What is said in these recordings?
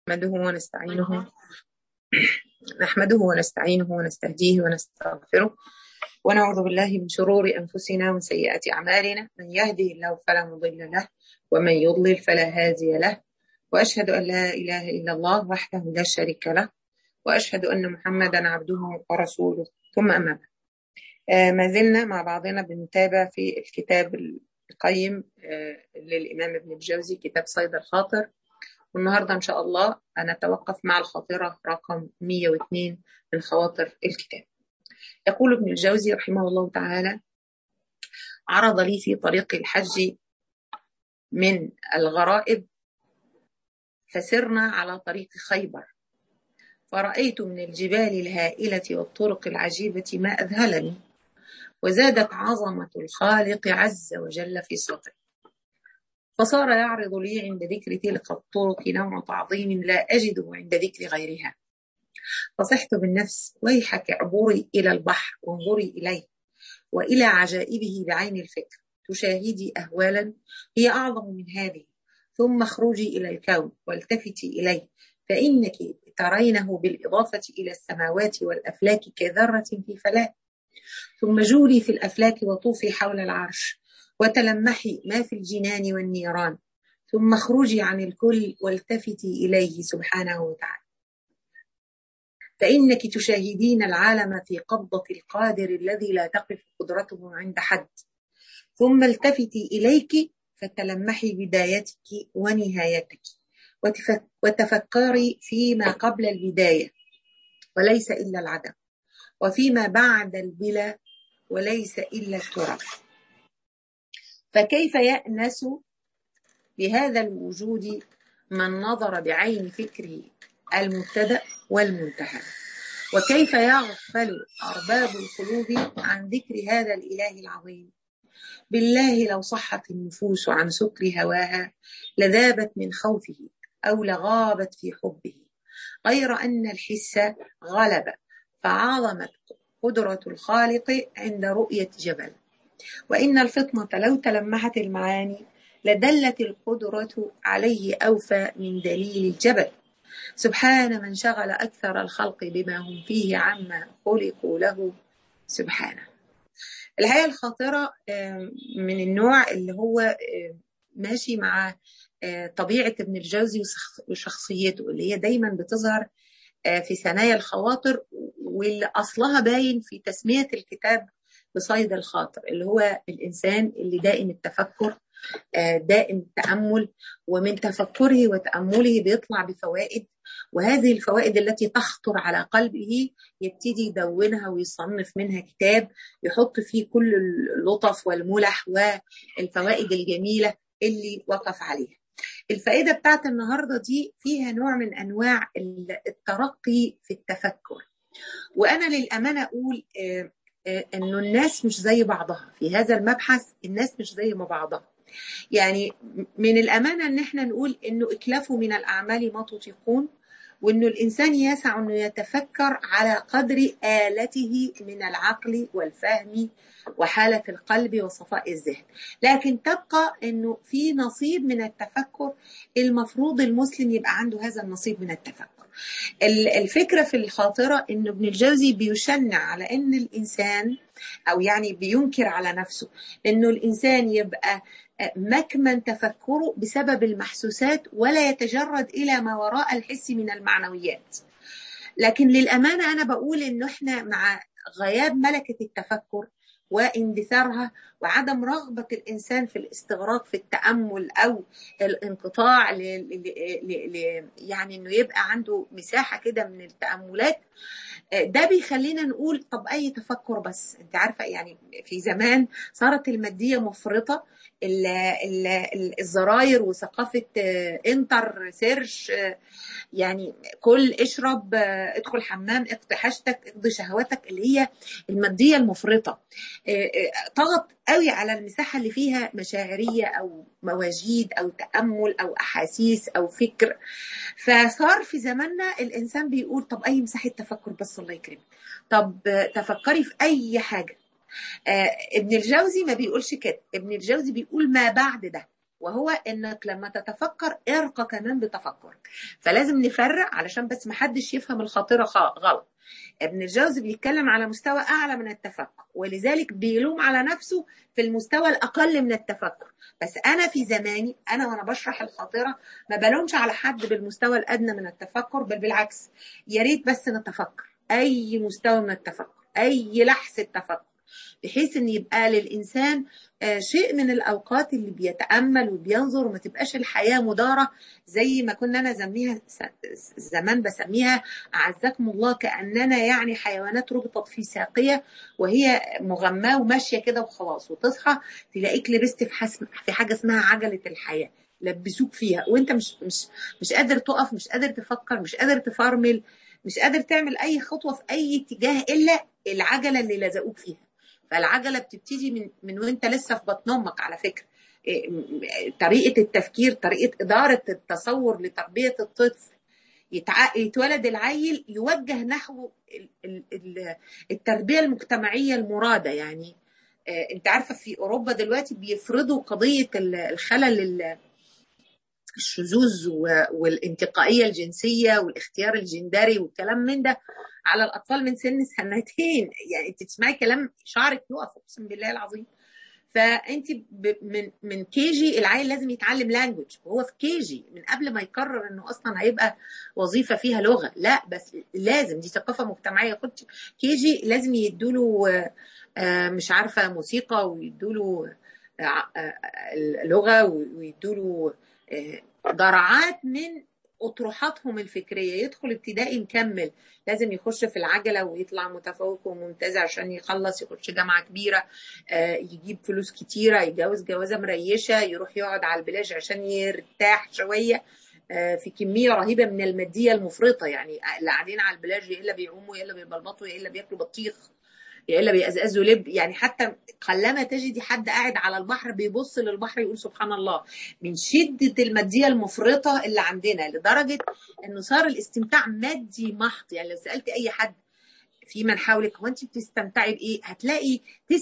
نحمده ونستعينه نحمده ونستعينه ونستهديه ونستغفره ونعوذ بالله من شرور أنفسنا ومن سيئات أعمالنا من يهده الله فلا مضل له ومن يضلل فلا هادي له وأشهد أن لا إله إلا الله وحده لا شريك له وأشهد أن محمدا عبده ورسوله ثم أما بعد آه ما زلنا مع بعضنا بنتابع في الكتاب القيم آه للإمام ابن الجوزي كتاب صيد الخاطر والنهارده ان شاء الله هنتوقف مع الخاطره رقم 102 من خواطر الكتاب. يقول ابن الجوزي رحمه الله تعالى: عرض لي في طريق الحج من الغرائب فسرنا على طريق خيبر فرأيت من الجبال الهائلة والطرق العجيبة ما أذهلني وزادت عظمة الخالق عز وجل في صدري فصار يعرض لي عند ذكر تلك الطرق نوع تعظيم لا أجده عند ذكر غيرها فصحت بالنفس ويحك عبوري إلى البحر وانظري إليه وإلى عجائبه بعين الفكر تشاهدي أهوالا هي أعظم من هذه ثم اخرجي إلى الكون والتفتي إليه فإنك ترينه بالإضافة إلى السماوات والأفلاك كذرة في فلاة ثم جولي في الأفلاك وطوفي حول العرش وتلمحي ما في الجنان والنيران ثم اخرجي عن الكل والتفتي إليه سبحانه وتعالى فإنك تشاهدين العالم في قبضة القادر الذي لا تقف قدرته عند حد ثم التفتي إليك فتلمحي بدايتك ونهايتك وتفكري فيما قبل البداية وليس إلا العدم وفيما بعد البلا وليس إلا التراب فكيف يأنس بهذا الوجود من نظر بعين فكره المبتدأ والمنتهى وكيف يغفل أرباب القلوب عن ذكر هذا الإله العظيم بالله لو صحت النفوس عن سكر هواها لذابت من خوفه أو لغابت في حبه غير أن الحس غلب فعظمت قدرة الخالق عند رؤية جبل وإن الفطنة لو تلمحت المعاني لدلت القدرة عليه أوفى من دليل الجبل سبحان من شغل أكثر الخلق بما هم فيه عما خلقوا له سبحانه الحقيقة الخاطرة من النوع اللي هو ماشي مع طبيعة ابن الجوزي وشخصيته اللي هي دايما بتظهر في ثنايا الخواطر واللي أصلها باين في تسمية الكتاب بصيد الخاطر اللي هو الإنسان اللي دائم التفكر دائم التأمل ومن تفكره وتأمله بيطلع بفوائد وهذه الفوائد التي تخطر على قلبه يبتدي يدونها ويصنف منها كتاب يحط فيه كل اللطف والملح والفوائد الجميلة اللي وقف عليها الفائدة بتاعت النهاردة دي فيها نوع من أنواع الترقي في التفكر وأنا للأمانة أقول انه الناس مش زي بعضها في هذا المبحث الناس مش زي ما بعضها يعني من الامانه ان احنا نقول انه اكلفوا من الاعمال ما تطيقون وانه الانسان يسع انه يتفكر على قدر آلته من العقل والفهم وحاله القلب وصفاء الذهن لكن تبقى انه في نصيب من التفكر المفروض المسلم يبقى عنده هذا النصيب من التفكر الفكره في الخاطره ان ابن الجوزي بيشنع على ان الانسان او يعني بينكر على نفسه انه الانسان يبقى مكمن تفكره بسبب المحسوسات ولا يتجرد الى ما وراء الحس من المعنويات لكن للامانه انا بقول انه احنا مع غياب ملكه التفكر واندثارها وعدم رغبة الإنسان في الاستغراق في التأمل أو الانقطاع ل... ل... ل... يعني إنه يبقى عنده مساحة كده من التأملات ده بيخلينا نقول طب أي تفكر بس أنت عارفة يعني في زمان صارت المادية مفرطة ال ال ال الزراير وثقافة انتر سيرش يعني كل اشرب ادخل حمام اقضي حاجتك اقضي شهواتك اللي هي المادية المفرطة طغت قوي على المساحة اللي فيها مشاعرية أو مواجيد أو تأمل أو أحاسيس أو فكر فصار في زماننا الإنسان بيقول طب أي مساحة تفكر بس الله يكرمك طب تفكري في أي حاجة آه ابن الجوزي ما بيقولش كده ابن الجوزي بيقول ما بعد ده وهو انك لما تتفكر ارقى كمان بتفكرك فلازم نفرق علشان بس محدش يفهم الخاطره غلط ابن الجوزي بيتكلم على مستوى اعلى من التفكر ولذلك بيلوم على نفسه في المستوى الاقل من التفكر بس انا في زماني انا وانا بشرح الخاطره ما بلومش على حد بالمستوى الادنى من التفكر بل بالعكس يا ريت بس نتفكر اي مستوى من التفكر اي لحظه تفكر بحيث ان يبقى للانسان شيء من الاوقات اللي بيتامل وبينظر وما تبقاش الحياه مداره زي ما كنا انا زميها زمان بسميها اعزكم الله كاننا يعني حيوانات ربطت في ساقيه وهي مغماه وماشيه كده وخلاص وتصحى تلاقيك لبست في حسم في حاجه اسمها عجله الحياه لبسوك فيها وانت مش مش مش قادر تقف مش قادر تفكر مش قادر تفرمل مش قادر تعمل اي خطوه في اي اتجاه الا العجله اللي لزقوك فيها فالعجله بتبتدي من من وانت لسه في بطن امك على فكره طريقه التفكير طريقه اداره التصور لتربيه الطفل يتع... يتولد العيل يوجه نحو التربيه المجتمعيه المراده يعني انت عارفه في اوروبا دلوقتي بيفرضوا قضيه الخلل الشذوذ والانتقائيه الجنسيه والاختيار الجندري والكلام من ده على الاطفال من سن سنتين يعني انت تسمعي كلام شعرك يقف اقسم بالله العظيم فانت من من كي جي العيل لازم يتعلم لانجوج وهو في كي جي من قبل ما يقرر انه اصلا هيبقى وظيفه فيها لغه لا بس لازم دي ثقافه مجتمعيه كنت كي جي لازم يدوا مش عارفه موسيقى ويدوا له لغه ويدوا له جرعات من اطروحاتهم الفكريه يدخل ابتدائي مكمل لازم يخش في العجله ويطلع متفوق وممتاز عشان يخلص يخش جامعه كبيره يجيب فلوس كتيره يتجوز جوازه مريشه يروح يقعد على البلاج عشان يرتاح شويه في كميه رهيبه من الماديه المفرطه يعني اللي قاعدين على البلاج يا الا بيعوموا يا الا بيبلبطوا يا الا بياكلوا بطيخ يا الا بيقزقزوا لب يعني حتى قلما تجدي حد قاعد على البحر بيبص للبحر يقول سبحان الله من شده الماديه المفرطه اللي عندنا لدرجه انه صار الاستمتاع مادي محض يعني لو سالت اي حد في من حولك هو انت بتستمتعي بايه؟ هتلاقي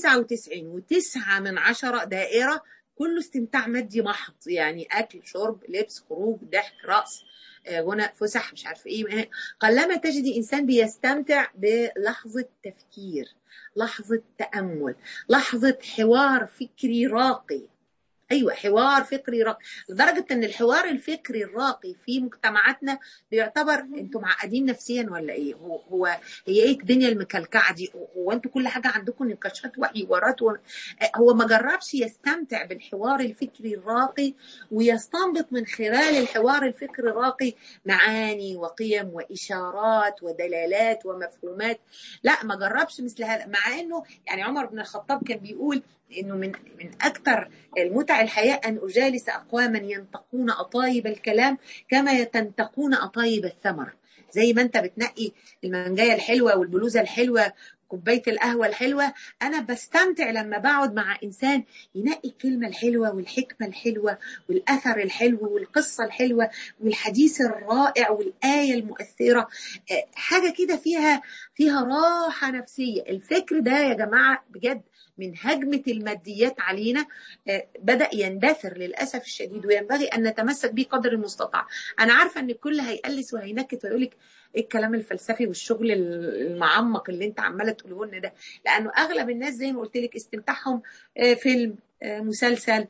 99 وتسعة من عشرة دائره كله استمتاع مادي محض يعني اكل شرب لبس خروج ضحك رقص غنى فسح مش عارف ايه قلما تجدي انسان بيستمتع بلحظه تفكير لحظه تامل لحظه حوار فكري راقي ايوه حوار فكري راقي لدرجه ان الحوار الفكري الراقي في مجتمعاتنا بيعتبر انتوا معقدين نفسيا ولا ايه هو هو هي ايه الدنيا المكلكعه دي هو انتوا كل حاجه عندكم نقاشات وحوارات و... هو ما جربش يستمتع بالحوار الفكري الراقي ويستنبط من خلال الحوار الفكري الراقي معاني وقيم واشارات ودلالات ومفهومات لا ما جربش مثل هذا مع انه يعني عمر بن الخطاب كان بيقول انه من من اكثر المتع الحياه ان اجالس اقواما ينتقون اطايب الكلام كما تنتقون اطايب الثمر زي ما انت بتنقي المانجايه الحلوه والبلوزه الحلوه كوبايه القهوه الحلوه انا بستمتع لما بقعد مع انسان ينقي الكلمه الحلوه والحكمه الحلوه والاثر الحلو والقصه الحلوه والحديث الرائع والايه المؤثره حاجه كده فيها فيها راحه نفسيه الفكر ده يا جماعه بجد من هجمة الماديات علينا بدأ يندثر للأسف الشديد وينبغي أن نتمسك به قدر المستطاع أنا عارفة أن الكل هيقلس وهينكت ويقولك ايه الكلام الفلسفي والشغل المعمق اللي انت عماله تقوله لنا ده لانه اغلب الناس زي ما قلت لك استمتاعهم فيلم مسلسل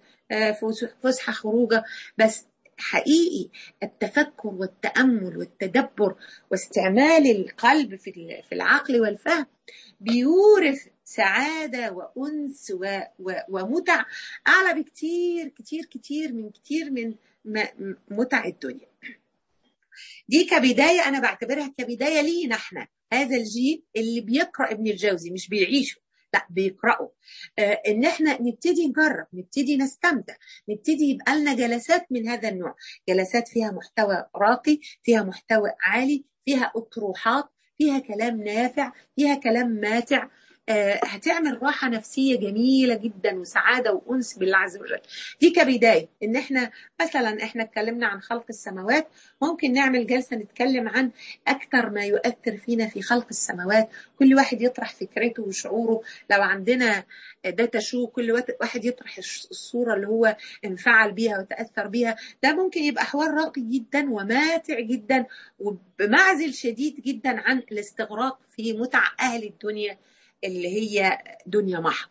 فسحه خروجه بس حقيقي التفكر والتامل والتدبر واستعمال القلب في في العقل والفهم بيورث سعادة وأنس و... و... ومتع أعلى بكتير كتير كتير من كتير من متع الدنيا دي كبداية أنا بعتبرها كبداية لينا احنا هذا الجيل اللي بيقرأ ابن الجوزي مش بيعيشه لا بيقرأوا آه ان احنا نبتدي نجرب نبتدي نستمتع نبتدي يبقى لنا جلسات من هذا النوع جلسات فيها محتوى راقي فيها محتوى عالي فيها اطروحات فيها كلام نافع فيها كلام ماتع هتعمل راحة نفسية جميلة جدا وسعادة وأنس بالله عز وجل دي كبداية إن إحنا مثلا إحنا اتكلمنا عن خلق السماوات ممكن نعمل جلسة نتكلم عن أكثر ما يؤثر فينا في خلق السماوات كل واحد يطرح فكرته وشعوره لو عندنا داتا شو كل واحد يطرح الصورة اللي هو انفعل بيها وتأثر بيها ده ممكن يبقى حوار راقي جدا وماتع جدا وبمعزل شديد جدا عن الاستغراق في متع أهل الدنيا اللي هي دنيا محض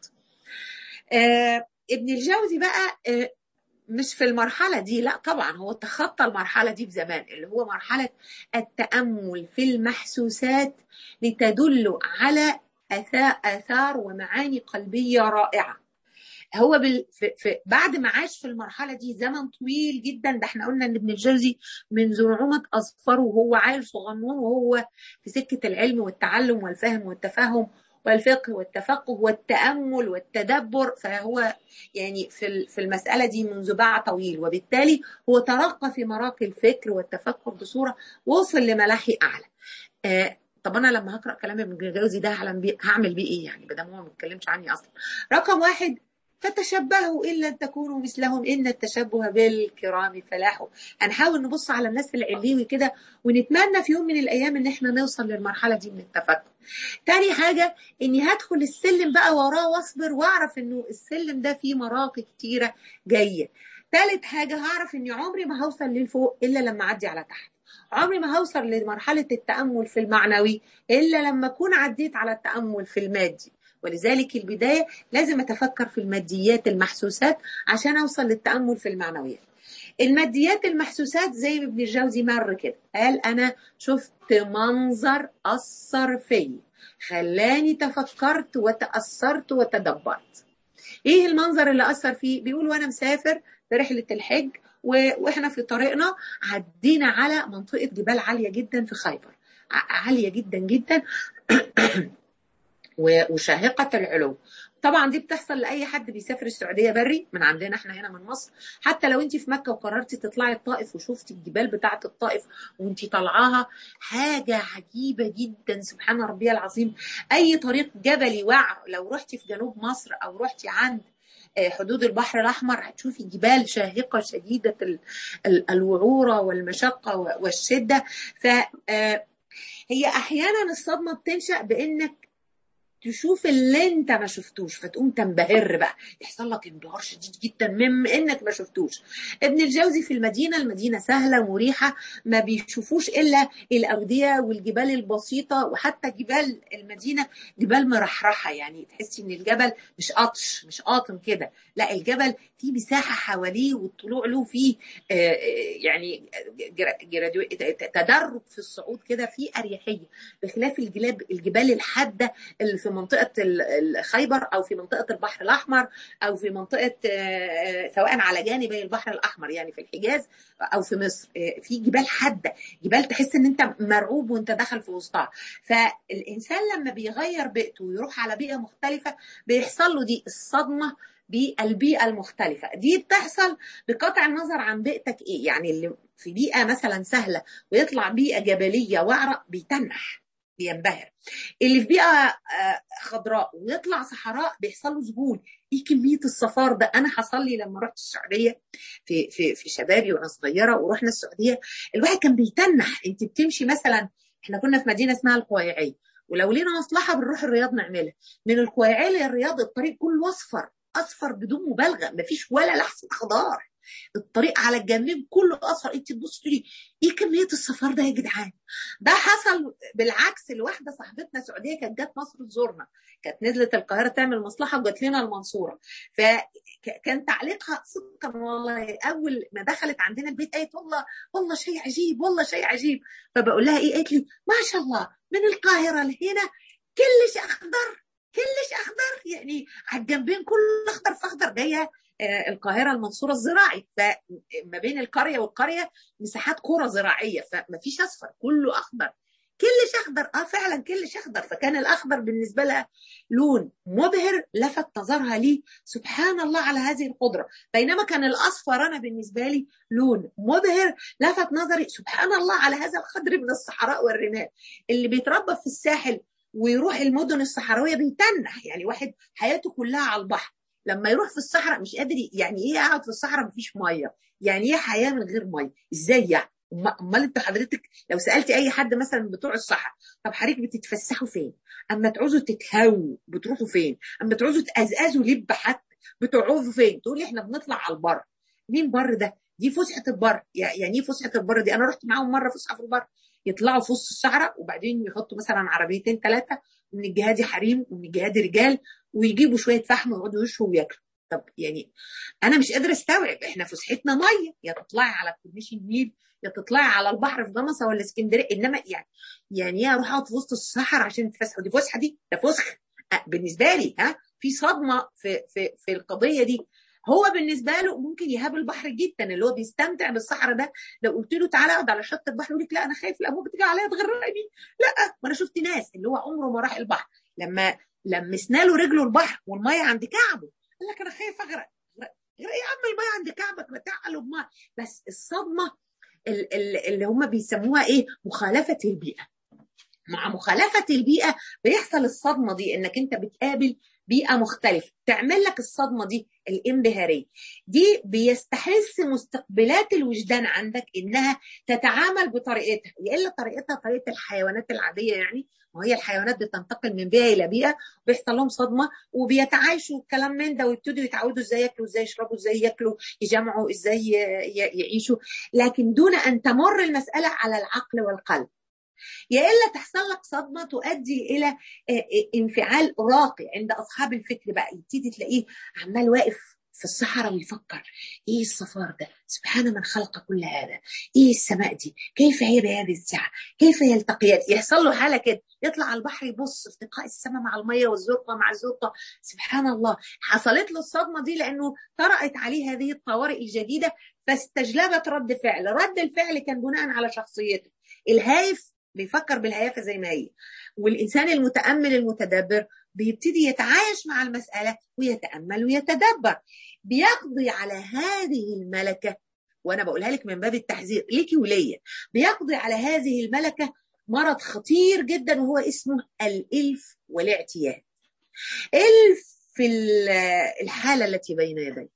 آه ابن الجوزي بقى آه مش في المرحلة دي لا طبعا هو تخطى المرحلة دي بزمان اللي هو مرحلة التأمل في المحسوسات لتدل على آثار ومعاني قلبية رائعة هو بال... في... في... بعد ما عاش في المرحلة دي زمن طويل جدا ده احنا قلنا ان ابن الجوزي من زرعومة أظفره وهو عيل صغنون وهو في سكة العلم والتعلم والفهم والتفهم والفقه والتفقه والتأمل والتدبر فهو يعني في في المسألة دي منذ باع طويل وبالتالي هو ترقى في مراقي الفكر والتفكر بصورة وصل لملاحي أعلى آه طب انا لما هقرا كلام ابن الجوزي ده هعمل بيه ايه يعني بدل هو ما بيتكلمش عني اصلا رقم واحد فتشبهوا إن لم تكونوا مثلهم إن التشبه بالكرام فلاح هنحاول نبص على الناس العليوي كده ونتمنى في يوم من الأيام إن إحنا نوصل للمرحلة دي من التفكر تاني حاجة إني هدخل السلم بقى وراه واصبر وأعرف إنه السلم ده فيه مراقي كتيرة جاية تالت حاجة هعرف إني عمري ما هوصل للفوق إلا لما أعدي على تحت عمري ما هوصل لمرحلة التأمل في المعنوي إلا لما أكون عديت على التأمل في المادي ولذلك البداية لازم أتفكر في الماديات المحسوسات عشان أوصل للتأمل في المعنويات الماديات المحسوسات زي ابن الجوزي مر كده قال أنا شفت منظر أثر فيا خلاني تفكرت وتأثرت وتدبرت إيه المنظر اللي أثر فيه بيقول وأنا مسافر في رحلة الحج وإحنا في طريقنا عدينا على منطقة جبال عالية جدا في خيبر عالية جدا جدا وشاهقة العلو طبعا دي بتحصل لاي حد بيسافر السعوديه بري من عندنا احنا هنا من مصر حتى لو انت في مكه وقررتي تطلعي الطائف وشفتي الجبال بتاعه الطائف وانت طالعاها حاجه عجيبه جدا سبحان ربي العظيم اي طريق جبلي وعر لو رحتي في جنوب مصر او رحتي عند حدود البحر الأحمر هتشوفي جبال شاهقة شديدة الوعورة والمشقة والشدة فهي أحيانا الصدمة بتنشأ بإنك تشوف اللي انت ما شفتوش فتقوم تنبهر بقى يحصل لك انبهار شديد جدا من انك ما شفتوش ابن الجوزي في المدينه المدينه سهله ومريحه ما بيشوفوش الا الاوديه والجبال البسيطه وحتى جبال المدينه جبال مرحرحه يعني تحسي ان الجبل مش قطش مش قاطم كده لا الجبل فيه مساحه حواليه والطلوع له فيه يعني تدرج في الصعود كده فيه اريحيه بخلاف الجبال الجبال الحاده اللي في منطقة الخيبر أو في منطقة البحر الأحمر أو في منطقة سواء على جانبي البحر الأحمر يعني في الحجاز أو في مصر في جبال حادة جبال تحس إن أنت مرعوب وأنت داخل في وسطها فالإنسان لما بيغير بيئته ويروح على بيئة مختلفة بيحصل له دي الصدمة بالبيئة المختلفة دي بتحصل بقطع النظر عن بيئتك إيه يعني اللي في بيئة مثلا سهلة ويطلع بيئة جبلية وعرة بيتنح بينبهر اللي في بيئه خضراء ويطلع صحراء بيحصل له ذهول ايه كميه الصفار ده انا حصل لي لما رحت السعوديه في في في شبابي وانا صغيره ورحنا السعوديه الواحد كان بيتنح انت بتمشي مثلا احنا كنا في مدينه اسمها القويعيه ولو لينا مصلحه بنروح الرياض نعملها من القويعيه للرياض الطريق كله اصفر اصفر بدون مبالغه مفيش ولا لحظه خضار الطريق على الجنبين كله اصفر انت تبص تقولي ايه كميه الصفار ده يا جدعان ده حصل بالعكس لواحده صاحبتنا سعوديه كانت جت مصر تزورنا كانت نزلت القاهره تعمل مصلحه وجات لنا المنصوره فكان تعليقها صدقا والله اول ما دخلت عندنا البيت قالت والله والله شيء عجيب والله شيء عجيب فبقول لها ايه قالت لي ما شاء الله من القاهره لهنا كلش اخضر كلش اخضر يعني على الجنبين كله اخضر في اخضر جايه القاهره المنصوره الزراعي فما بين القريه والقريه مساحات قرى زراعيه فما فيش اصفر كله اخضر كلش اخضر اه فعلا كلش اخضر فكان الاخضر بالنسبه لها لون مبهر لفت نظرها لي سبحان الله على هذه القدره بينما كان الاصفر انا بالنسبه لي لون مبهر لفت نظري سبحان الله على هذا الخضر من الصحراء والرمال اللي بيتربى في الساحل ويروح المدن الصحراويه بيتنح يعني واحد حياته كلها على البحر لما يروح في الصحراء مش قادر يعني ايه قاعد في الصحراء مفيش ميه يعني ايه حياه من غير ميه ازاي يعني امال انت حضرتك لو سالتي اي حد مثلا بتوع الصحراء طب حضرتك بتتفسحوا فين اما تعوزوا تتهووا بتروحوا فين اما تعوزوا تقزقزوا لب حتى بتقعدوا فين تقول لي احنا بنطلع على البر مين بر ده دي فسحه البر يعني ايه فسحه البر دي انا رحت معاهم مره فسحه في البر يطلعوا في وسط الصحراء وبعدين يحطوا مثلا عربيتين ثلاثه من الجهاد حريم ومن الجهاد رجال ويجيبوا شويه فحم ويقعدوا يشوا وياكلوا طب يعني انا مش قادره استوعب احنا فسحتنا ميه يا تطلعي على كورنيش النيل يا تطلعي على البحر في جمصه ولا اسكندريه انما يعني يعني ايه اروح اقعد في وسط الصحراء عشان تفسحوا دي فسحه دي ده فسخ بالنسبه لي ها في صدمه في في في القضيه دي هو بالنسبه له ممكن يهاب البحر جدا اللي هو بيستمتع بالصحراء ده لو قلت له تعالى اقعد على شط البحر يقول لك لا انا خايف الامواج بتيجي عليا تغرقني لا ما انا شفت ناس اللي هو عمره ما راح البحر لما لمسنا له رجله البحر والميه عند كعبه قال لك انا خايف اغرق يا عم الميه عند كعبك ما تعقله بميه بس الصدمه اللي هم بيسموها ايه مخالفه البيئه مع مخالفه البيئه بيحصل الصدمه دي انك انت بتقابل بيئه مختلفه تعمل لك الصدمه دي الانبهاريه دي بيستحث مستقبلات الوجدان عندك انها تتعامل بطريقتها والا طريقتها طريقه الحيوانات العاديه يعني وهي الحيوانات بتنتقل من بيئه الى بيئه وبيحصل لهم صدمه وبيتعايشوا الكلام من ده ويبتدوا يتعودوا ازاي ياكلوا ازاي يشربوا ازاي ياكلوا يجمعوا ازاي يعيشوا لكن دون ان تمر المساله على العقل والقلب يا الا تحصل لك صدمه تؤدي الى انفعال راقي عند اصحاب الفكر بقى يبتدي تلاقيه عمال واقف في الصحراء ويفكر ايه الصفار ده سبحان من خلق كل هذا ايه السماء دي كيف هي بهذه الساعه كيف يلتقيان يحصل له حاله كده يطلع على البحر يبص التقاء السماء مع الميه والزرقه مع الزرقه سبحان الله حصلت له الصدمه دي لانه طرأت عليه هذه الطوارئ الجديده فاستجلبت رد فعل رد الفعل كان بناء على شخصيته الهايف بيفكر بالهيافه زي ما هي والانسان المتامل المتدبر بيبتدي يتعايش مع المساله ويتامل ويتدبر بيقضي على هذه الملكه وانا بقولها لك من باب التحذير ليكي وليا بيقضي على هذه الملكه مرض خطير جدا وهو اسمه الالف والاعتياد الف في الحاله التي بين يديك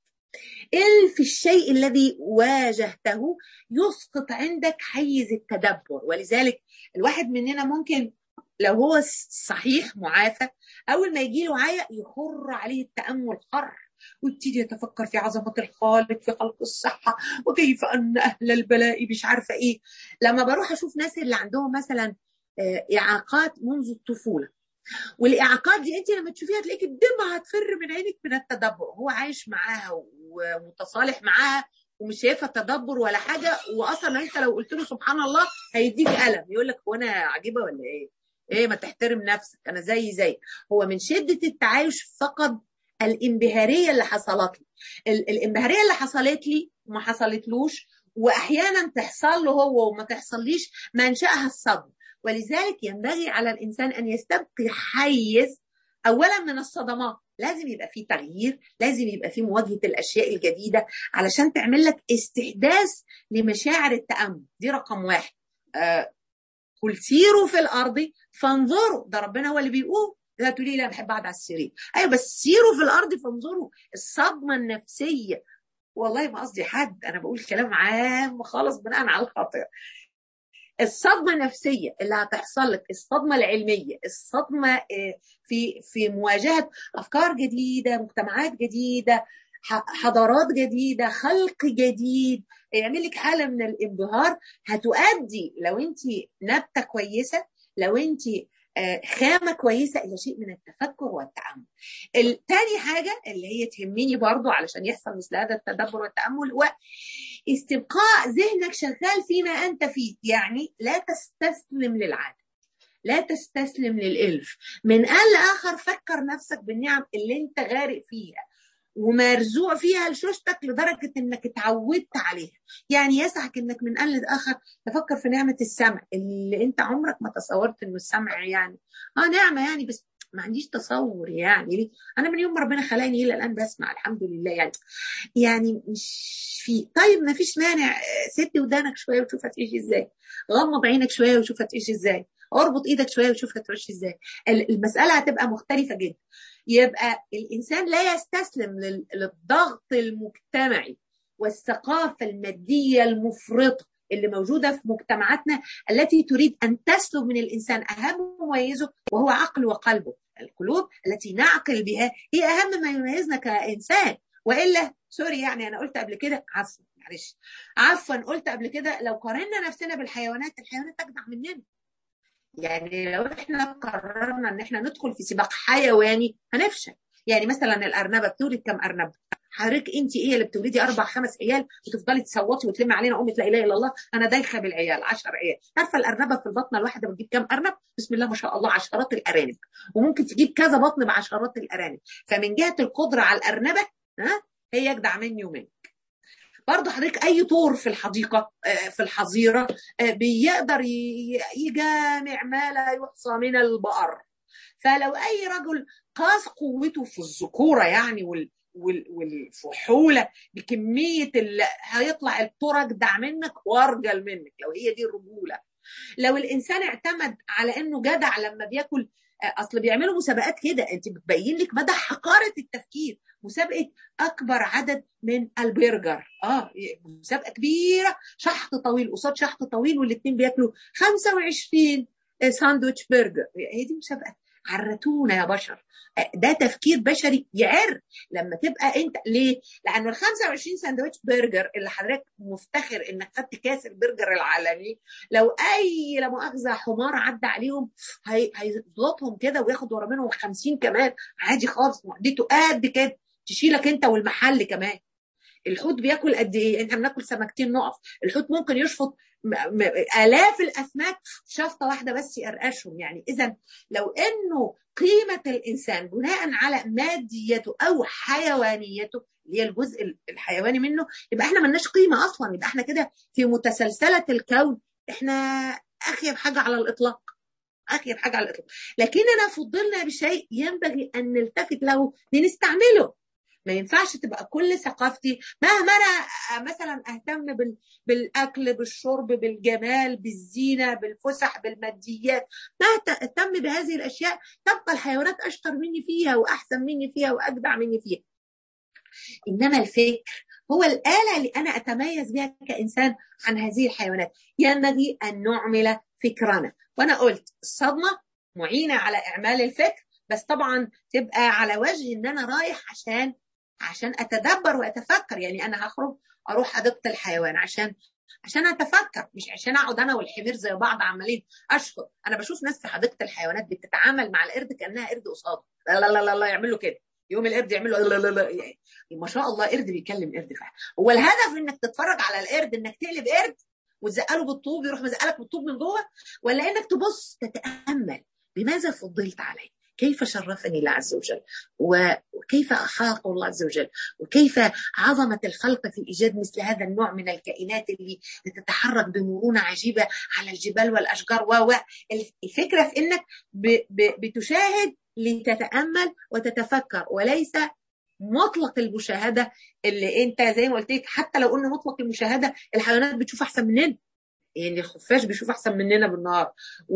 الف الشيء الذي واجهته يسقط عندك حيز التدبر ولذلك الواحد مننا ممكن لو هو صحيح معافى اول ما يجي له عيا يخر عليه التامل حر ويبتدي يتفكر في عظمه الخالق في خلق الصحه وكيف ان اهل البلاء مش عارفه ايه لما بروح اشوف ناس اللي عندهم مثلا اعاقات منذ الطفوله والاعاقات دي انت لما تشوفيها تلاقيك الدمعه هتفر من عينك من التدبر هو عايش معاها ومتصالح معاها ومش شايفها تدبر ولا حاجه واصلا انت لو قلت له سبحان الله هيديك قلم يقول لك هو انا عجيبه ولا ايه؟ ايه ما تحترم نفسك انا زي زي هو من شده التعايش فقد الانبهاريه اللي حصلت لي الانبهاريه اللي حصلت لي وما حصلتلوش واحيانا تحصل له هو وما تحصليش منشاها الصدمه ولذلك ينبغي على الانسان ان يستبقي حيز اولا من الصدمات لازم يبقى في تغيير لازم يبقى في مواجهه الاشياء الجديده علشان تعمل لك استحداث لمشاعر التامل دي رقم واحد آه قل سيروا في الارض فانظروا ده ربنا هو اللي بيقول لا تقولي لا بحب اقعد على السرير ايوه بس سيروا في الارض فانظروا الصدمه النفسيه والله ما قصدي حد انا بقول كلام عام خالص بناء على الخاطر الصدمة النفسية اللي هتحصل لك الصدمة العلمية الصدمة في في مواجهة أفكار جديدة مجتمعات جديدة حضارات جديدة خلق جديد يعمل لك حالة من الانبهار هتؤدي لو أنت نبتة كويسة لو أنت خامة كويسة إلى شيء من التفكر والتأمل الثاني حاجة اللي هي تهمني برضو علشان يحصل مثل هذا التدبر والتأمل هو استبقاء ذهنك شغال فيما أنت فيه يعني لا تستسلم للعادة لا تستسلم للإلف من آن لآخر فكر نفسك بالنعم اللي أنت غارق فيها ومرزوع فيها لشوشتك لدرجة انك اتعودت عليها يعني يسعك انك من آن لآخر تفكر في نعمة السمع اللي انت عمرك ما تصورت انه السمع يعني اه نعمة يعني بس ما عنديش تصور يعني ليه؟ انا من يوم ما ربنا خلاني الى الان بسمع الحمد لله يعني يعني مش في طيب ما فيش مانع سد ودانك شويه وشوف هتعيش ازاي غمض عينك شويه وشوف هتعيش ازاي اربط ايدك شويه وشوف هترش ازاي المساله هتبقى مختلفه جدا يبقى الانسان لا يستسلم للضغط المجتمعي والثقافه الماديه المفرطه اللي موجوده في مجتمعاتنا التي تريد ان تسلب من الانسان اهم مميزه وهو عقله وقلبه القلوب التي نعقل بها هي اهم ما يميزنا كانسان والا سوري يعني انا قلت قبل كده عفوا معلش عفوا قلت قبل كده لو قارنا نفسنا بالحيوانات الحيوانات اجدع مننا يعني لو احنا قررنا ان احنا ندخل في سباق حيواني هنفشل يعني مثلا الارنبه بتولد كم ارنبه حضرتك انت ايه اللي بتولدي اربع خمس عيال وتفضلي تصوتي وتلمي علينا امه لا اله الا الله انا دايخه بالعيال 10 عيال عارفه الارنبه في البطنه الواحده بتجيب كام ارنب بسم الله ما شاء الله عشرات الارانب وممكن تجيب كذا بطن بعشرات الارانب فمن جهه القدره على الارنبه ها هي اجدع مني ومنك برضه حضرتك اي طور في الحديقه في الحظيره بيقدر يجامع ما لا يحصى من البقر فلو اي رجل قاس قوته في الذكوره يعني وال والفحوله بكميه اللي هيطلع الطور اجدع منك وارجل منك لو هي دي الرجوله لو الانسان اعتمد على انه جدع لما بياكل اصل بيعملوا مسابقات كده انت بتبين لك مدى حقاره التفكير مسابقه اكبر عدد من البرجر اه مسابقه كبيره شحط طويل قصاد شحط طويل والاثنين بياكلوا 25 ساندويتش برجر هي دي مسابقه عرتونا يا بشر ده تفكير بشري يعر لما تبقى انت ليه؟ لان ال 25 ساندوتش برجر اللي حضرتك مفتخر انك خدت كاس البرجر العالمي لو اي لا مؤاخذه حمار عدى عليهم هيزلطهم كده وياخد ورا منهم 50 كمان عادي خالص معدته قد كده تشيلك انت والمحل كمان الحوت بياكل قد ايه؟ احنا بناكل سمكتين نقف، الحوت ممكن يشفط الاف الاسماك شفطه واحده بس يقرقشهم يعني اذا لو انه قيمه الانسان بناء على ماديته او حيوانيته اللي هي الجزء الحيواني منه يبقى احنا ملناش قيمه اصلا يبقى احنا كده في متسلسله الكون احنا اخيب حاجه على الاطلاق اخيب حاجه على الاطلاق لكننا فضلنا بشيء ينبغي ان نلتفت له لنستعمله ما ينفعش تبقى كل ثقافتي مهما انا مثلا اهتم بال... بالاكل بالشرب بالجمال بالزينه بالفسح بالماديات ما اهتم بهذه الاشياء تبقى الحيوانات اشطر مني فيها واحسن مني فيها واجدع مني فيها انما الفكر هو الآلة اللي أنا أتميز بها كإنسان عن هذه الحيوانات ينبغي أن نعمل فكرنا وأنا قلت الصدمة معينة على إعمال الفكر بس طبعا تبقى على وجه ان انا رايح عشان عشان اتدبر واتفكر يعني انا هخرج اروح حديقه الحيوان عشان عشان اتفكر مش عشان اقعد انا والحمير زي بعض عمالين اشهر انا بشوف ناس في حديقه الحيوانات بتتعامل مع القرد كانها قرد قصاده لا لا لا لا يعمل له كده يوم القرد يعمل له لا لا لا يعني ما شاء الله قرد بيكلم قرد فعلا هو الهدف انك تتفرج على القرد انك تقلب قرد وتزقله بالطوب يروح مزقلك بالطوب من جوه ولا انك تبص تتامل بماذا فضلت عليه كيف شرفني الله عز وجل وكيف أخاق الله عز وجل وكيف عظمة الخلق في إيجاد مثل هذا النوع من الكائنات اللي تتحرك بمرونة عجيبة على الجبال والأشجار و الفكرة في إنك بتشاهد لتتأمل وتتفكر وليس مطلق المشاهدة اللي انت زي ما قلت لك حتى لو قلنا مطلق المشاهدة الحيوانات بتشوف أحسن مننا يعني الخفاش بيشوف احسن مننا بالنهار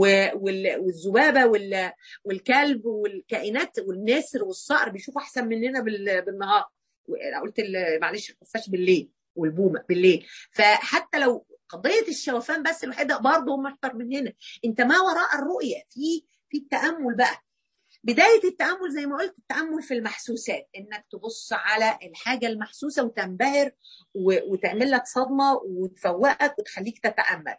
والذبابه والكلب والكائنات والنسر والصقر بيشوف احسن مننا بالنهار قلت معلش الخفاش بالليل والبومه بالليل فحتى لو قضيه الشوفان بس الوحيده برضه هم اشطر مننا انت ما وراء الرؤيه في في التامل بقى بداية التأمل زي ما قلت التأمل في المحسوسات إنك تبص على الحاجة المحسوسة وتنبهر وتعمل لك صدمة وتفوقك وتخليك تتأمل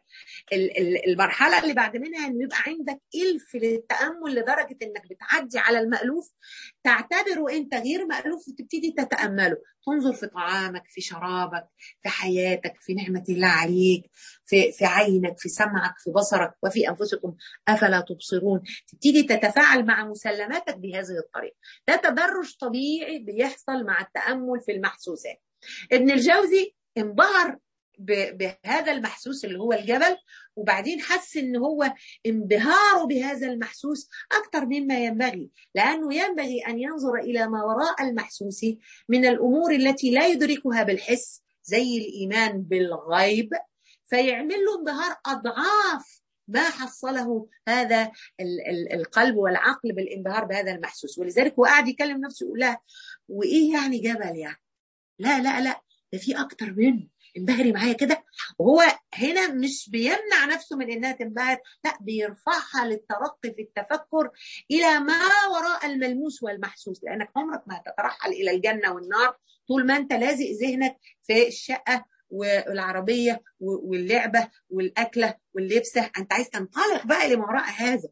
المرحلة اللي بعد منها إن يبقى عندك إلف للتأمل لدرجة إنك بتعدي على المألوف تعتبره أنت غير مألوف وتبتدي تتأمله تنظر في طعامك في شرابك في حياتك في نعمة الله عليك في في عينك في سمعك في بصرك وفي انفسكم افلا تبصرون تبتدي تتفاعل مع مسلماتك بهذه الطريقه ده تدرج طبيعي بيحصل مع التامل في المحسوسات ابن الجوزي انبهر بهذا المحسوس اللي هو الجبل وبعدين حس ان هو انبهاره بهذا المحسوس اكثر مما ينبغي لانه ينبغي ان ينظر الى ما وراء المحسوس من الامور التي لا يدركها بالحس زي الايمان بالغيب فيعمل له انبهار اضعاف ما حصله هذا القلب والعقل بالانبهار بهذا المحسوس ولذلك هو قاعد يكلم نفسه يقول لها وايه يعني جبل يعني لا لا لا ده في اكتر منه انبهري معايا كده وهو هنا مش بيمنع نفسه من انها تنبهر لا بيرفعها للترقي في التفكر الى ما وراء الملموس والمحسوس لانك عمرك ما هتترحل الى الجنه والنار طول ما انت لازق ذهنك في الشقه والعربيه واللعبه والاكله واللبسه انت عايز تنطلق بقى لما وراء هذا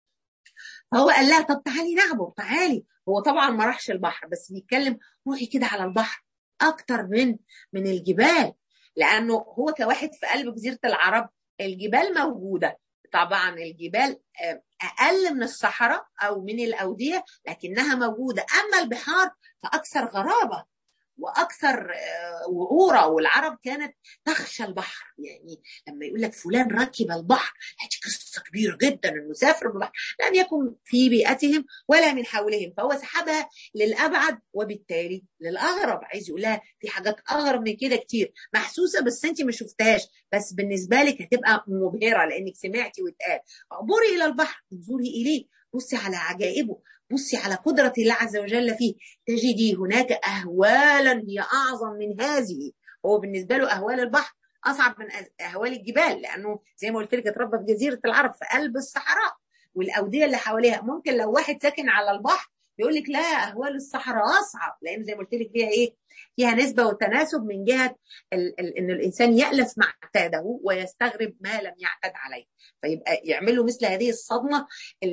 فهو قال لها طب تعالي نعبر تعالي هو طبعا ما راحش البحر بس بيتكلم روحي كده على البحر اكتر من من الجبال لانه هو كواحد في قلب جزيره العرب الجبال موجوده طبعا الجبال اقل من الصحراء او من الاوديه لكنها موجوده اما البحار فاكثر غرابه واكثر وعوره والعرب كانت تخشى البحر يعني لما يقول لك فلان ركب البحر هذه قصه كبيره جدا انه سافر بالبحر لم يكن في بيئتهم ولا من حولهم فهو سحبها للابعد وبالتالي للاغرب عايز يقول لها في حاجات اغرب من كده كتير محسوسه بس انت ما شفتهاش بس بالنسبه لك هتبقى مبهره لانك سمعتي واتقال اعبري الى البحر انظري اليه بصي على عجائبه بصي على قدرة الله عز وجل فيه تجدي هناك أهوالا هي أعظم من هذه هو بالنسبة له أهوال البحر أصعب من أهوال الجبال لأنه زي ما قلت لك اتربى في جزيرة العرب في قلب الصحراء والأودية اللي حواليها ممكن لو واحد ساكن على البحر يقول لك لا أهوال الصحراء أصعب لأن زي ما قلت لك فيها إيه فيها نسبة وتناسب من جهة ال ال إن الإنسان يألف ما اعتاده ويستغرب ما لم يعتد عليه فيبقى يعملوا مثل هذه الصدمة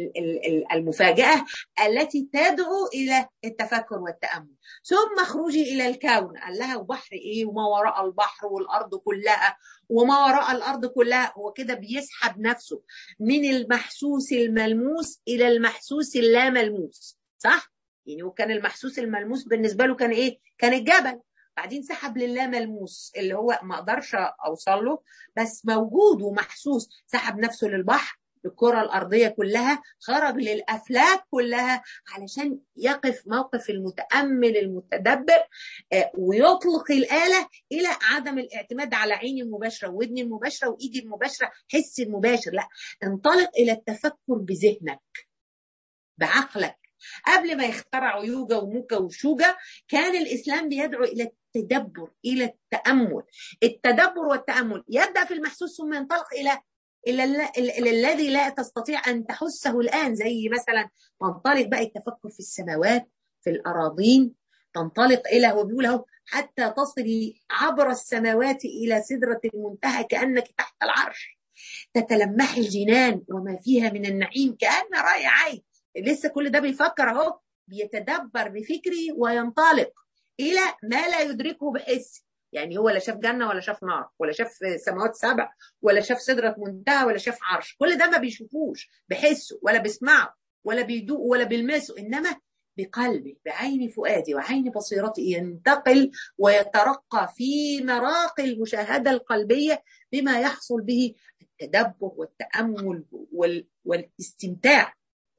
المفاجأة التي تدعو إلى التفكر والتأمل ثم اخرجي إلى الكون قال لها وبحر إيه وما وراء البحر والأرض كلها وما وراء الأرض كلها هو كده بيسحب نفسه من المحسوس الملموس إلى المحسوس اللاملموس صح؟ يعني وكان المحسوس الملموس بالنسبه له كان ايه؟ كان الجبل بعدين سحب لله ملموس اللي هو ما اقدرش اوصل له بس موجود ومحسوس سحب نفسه للبحر الكرة الأرضية كلها خرج للأفلاك كلها علشان يقف موقف المتأمل المتدبر ويطلق الآلة إلى عدم الاعتماد على عين المباشرة ودن المباشرة وإيدي المباشرة حس المباشر لا انطلق إلى التفكر بذهنك بعقلك قبل ما يخترعوا يوجا وموكا وشوجا كان الاسلام بيدعو الى التدبر الى التامل التدبر والتامل يبدا في المحسوس ثم ينطلق الى الى الذي لا تستطيع ان تحسه الان زي مثلا تنطلق بقى التفكر في السماوات في الاراضين تنطلق الى هو بيقول اهو حتى تصلي عبر السماوات الى سدره المنتهى كانك تحت العرش تتلمحي الجنان وما فيها من النعيم كان راي عين لسه كل ده بيفكر اهو بيتدبر بفكري وينطلق الى ما لا يدركه بحسه يعني هو لا شاف جنه ولا شاف نار ولا شاف سماوات سبع ولا شاف سدره منتهى ولا شاف عرش كل ده ما بيشوفوش بحسه ولا بيسمعه ولا بيدوق ولا بيلمسه انما بقلبي بعين فؤادي وعين بصيرتي ينتقل ويترقى في مراقي المشاهده القلبيه بما يحصل به التدبر والتامل والاستمتاع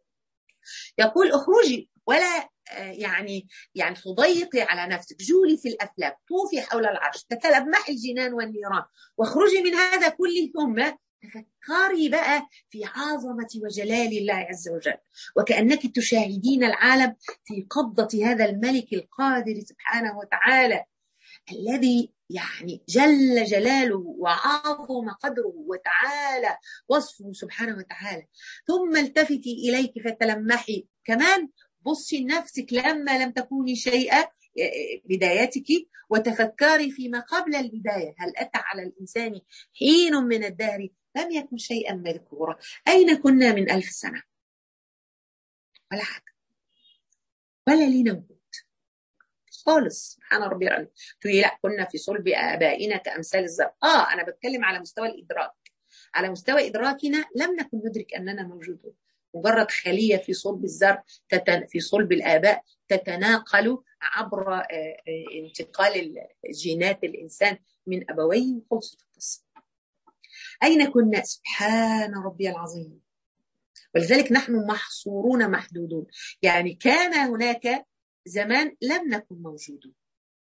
يقول اخرجي ولا يعني يعني تضيقي على نفسك جولي في الافلاك طوفي حول العرش تتلمحي الجنان والنيران واخرجي من هذا كله ثم تفكري بقى في عظمة وجلال الله عز وجل وكأنك تشاهدين العالم في قبضة هذا الملك القادر سبحانه وتعالى الذي يعني جل جلاله وعظم قدره وتعالى وصفه سبحانه وتعالى ثم التفتي إليك فتلمحي كمان بصي لنفسك لما لم تكوني شيئا بدايتك وتفكري فيما قبل البداية هل أتى على الإنسان حين من الدهر لم يكن شيئا مذكورا أين كنا من ألف سنة ولا حاجة ولا لينا وجود خالص سبحان ربي العظيم تقولي لا كنا في صلب ابائنا كامثال الزرع اه انا بتكلم على مستوى الادراك على مستوى ادراكنا لم نكن ندرك اننا موجودون مجرد خليه في صلب الزرع تتن... في صلب الاباء تتناقل عبر انتقال جينات الانسان من ابويه خلصت القصه اين كنا سبحان ربي العظيم ولذلك نحن محصورون محدودون يعني كان هناك زمان لم نكن موجودون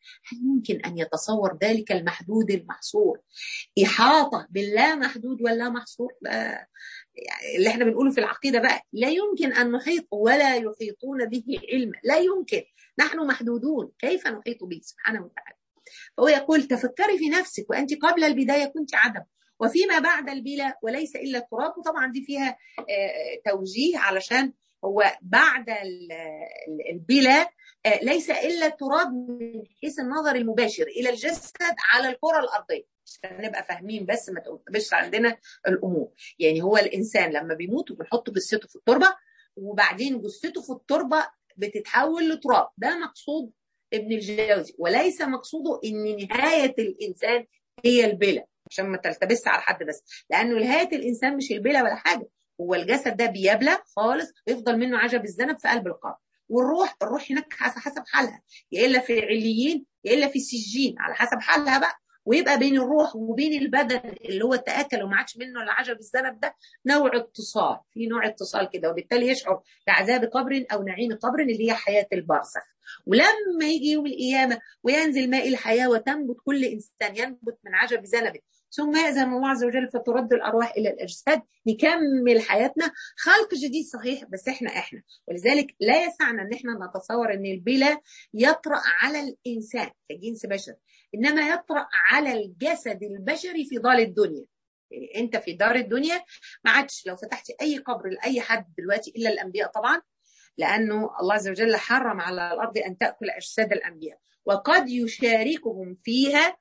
هل يمكن أن يتصور ذلك المحدود المحصور إحاطة باللا محدود واللا محصور لا اللي احنا بنقوله في العقيدة بقى لا يمكن أن نحيط ولا يحيطون به علما لا يمكن نحن محدودون كيف نحيط به سبحانه وتعالى فهو يقول تفكري في نفسك وأنت قبل البداية كنت عدم وفيما بعد البلا وليس إلا التراب وطبعا دي فيها توجيه علشان هو بعد البلا ليس إلا التراب من حيث النظر المباشر إلى الجسد على الكرة الأرضية عشان نبقى فاهمين بس ما تبقاش عندنا الأمور يعني هو الإنسان لما بيموت وبنحط جثته في التربة وبعدين جثته في التربة بتتحول لتراب ده مقصود ابن الجوزي وليس مقصوده ان نهايه الانسان هي البلا عشان ما تلتبس على حد بس لانه نهايه الانسان مش البلا ولا حاجه هو الجسد ده بيبلى خالص ويفضل منه عجب الذنب في قلب القبر والروح الروح هناك حسب حالها يا الا في عليين يا الا في سجين على حسب حالها بقى ويبقى بين الروح وبين البدن اللي هو تاكل وما عادش منه الا عجب الذنب ده نوع اتصال في نوع اتصال كده وبالتالي يشعر بعذاب قبر او نعيم قبر اللي هي حياه البرزخ ولما يجي يوم القيامه وينزل ماء الحياه وتنبت كل انسان ينبت من عجب ذنبه ثم يأذن الله عز وجل فترد الأرواح إلى الأجساد نكمل حياتنا خلق جديد صحيح بس إحنا إحنا ولذلك لا يسعنا إن إحنا نتصور إن البلا يطرأ على الإنسان كجنس بشر إنما يطرأ على الجسد البشري في ضال الدنيا يعني أنت في دار الدنيا ما عادش لو فتحت أي قبر لأي حد دلوقتي إلا الأنبياء طبعا لأنه الله عز وجل حرم على الأرض أن تأكل أجساد الأنبياء وقد يشاركهم فيها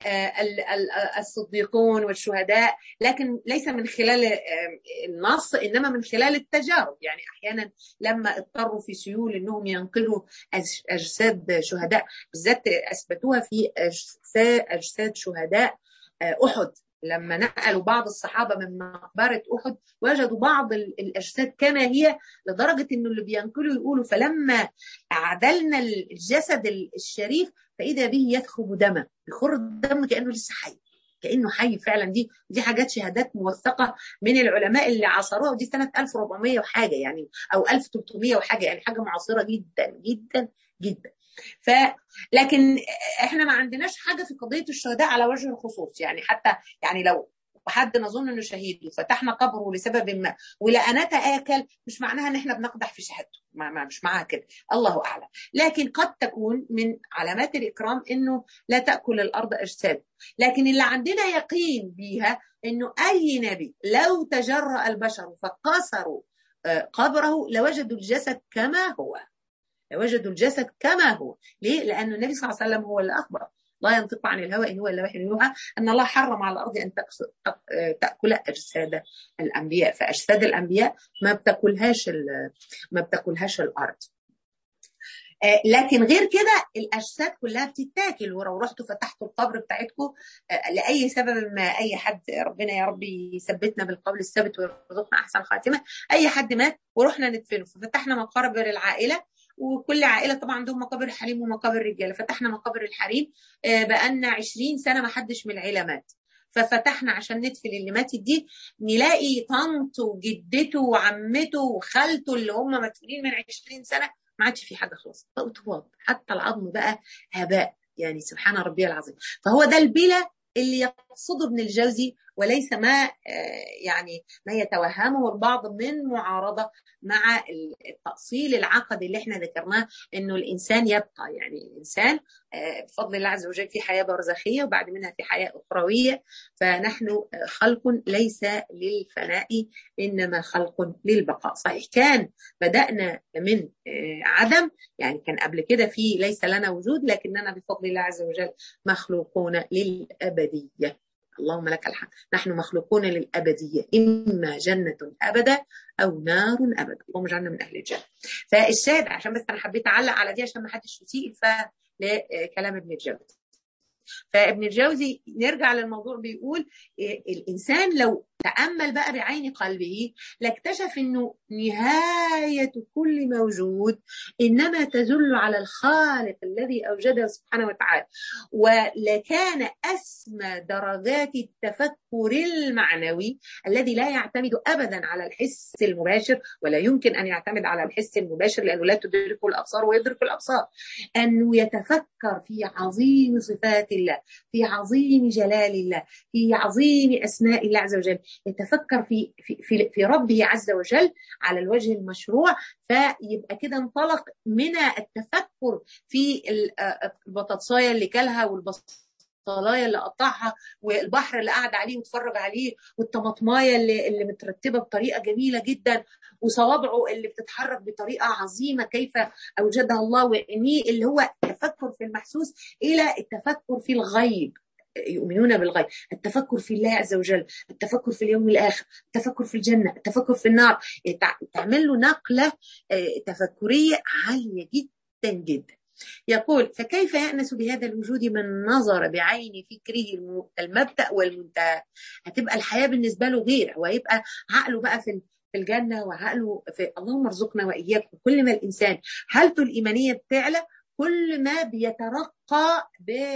الصديقون والشهداء لكن ليس من خلال النص انما من خلال التجارب يعني احيانا لما اضطروا في سيول انهم ينقلوا اجساد شهداء بالذات اثبتوها في اجساد شهداء احد لما نقلوا بعض الصحابة من مقبرة أحد وجدوا بعض الأجساد كما هي لدرجة أنه اللي بينقلوا يقولوا فلما عدلنا الجسد الشريف فإذا به يثخب دما يخر الدم كأنه لسه حي كأنه حي فعلا دي دي حاجات شهادات موثقة من العلماء اللي عاصروها ودي سنة 1400 وحاجة يعني أو 1300 وحاجة يعني حاجة معاصرة جدا جدا جدا ف لكن احنا ما عندناش حاجه في قضيه الشهداء على وجه الخصوص يعني حتى يعني لو حد نظن انه شهيد وفتحنا قبره لسبب ما ولقناه تاكل مش معناها ان احنا بنقدح في شهادته ما ما مش معاها كده الله اعلم لكن قد تكون من علامات الاكرام انه لا تاكل الارض اجساد لكن اللي عندنا يقين بيها انه اي نبي لو تجرأ البشر فكسروا قبره لوجدوا الجسد كما هو وجدوا الجسد كما هو ليه؟ لأن النبي صلى الله عليه وسلم هو اللي أخبر لا ينطق عن الهوى إن هو إلا وحي يوحى أن الله حرم على الأرض أن تأكل أجساد الأنبياء فأجساد الأنبياء ما بتاكلهاش ما بتاكلهاش الأرض لكن غير كده الاجساد كلها بتتاكل ولو رحتوا فتحتوا القبر بتاعتكم لاي سبب ما اي حد ربنا يا رب يثبتنا بالقول الثابت ويرزقنا احسن خاتمه اي حد مات ورحنا ندفنه ففتحنا مقابر العائله وكل عائلة طبعا عندهم مقابر حريم ومقابر رجالة فتحنا مقابر الحريم بقالنا 20 سنة ما حدش من العيلة مات ففتحنا عشان ندفن اللي ماتت دي نلاقي طنط وجدته وعمته وخالته اللي هم مدفونين من 20 سنة ما عادش في حاجة خلاص بقوا تراب حتى العظم بقى هباء يعني سبحان ربي العظيم فهو ده البلا اللي يقصده ابن الجوزي وليس ما يعني ما يتوهمه البعض من معارضه مع التأصيل العقدي اللي احنا ذكرناه انه الانسان يبقى يعني الانسان بفضل الله عز وجل في حياه برزخيه وبعد منها في حياه اخرويه فنحن خلق ليس للفناء انما خلق للبقاء صحيح كان بدانا من عدم يعني كان قبل كده في ليس لنا وجود لكننا بفضل الله عز وجل مخلوقون للابديه اللهم لك الحمد نحن مخلوقون للأبدية إما جنة أبدا أو نار أبدا اللهم اجعلنا من أهل الجنة فالشاهد عشان بس أنا حبيت أعلق على دي عشان ما حدش يسيء لكلام ابن الجوزي فابن الجوزي نرجع للموضوع بيقول الإنسان لو تأمل بقى بعين قلبه لاكتشف انه نهاية كل موجود انما تدل على الخالق الذي اوجده سبحانه وتعالى ولكان اسمى درجات التفكر المعنوي الذي لا يعتمد ابدا على الحس المباشر ولا يمكن ان يعتمد على الحس المباشر لانه لا تدركه الابصار ويدرك الابصار انه يتفكر في عظيم صفات الله في عظيم جلال الله في عظيم اسماء الله عز وجل يتفكر في في في, في ربه عز وجل على الوجه المشروع فيبقى كده انطلق من التفكر في البطاطسايه اللي كلها والبصلايه اللي قطعها والبحر اللي قعد عليه واتفرج عليه والطماطمايه اللي, اللي مترتبه بطريقه جميله جدا وصوابعه اللي بتتحرك بطريقه عظيمه كيف اوجدها الله وعينيه اللي هو التفكر في المحسوس الى التفكر في الغيب يؤمنون بالغيب التفكر في الله عز وجل التفكر في اليوم الآخر التفكر في الجنة التفكر في النار تعمل له نقلة تفكرية عالية جدا جدا يقول فكيف يأنس بهذا الوجود من نظر بعين فكره المبدأ والمنتهى هتبقى الحياة بالنسبة له غير وهيبقى عقله بقى في في الجنة وعقله في اللهم ارزقنا وإياكم كل ما الإنسان حالته الإيمانية بتعلى كل ما بيترقى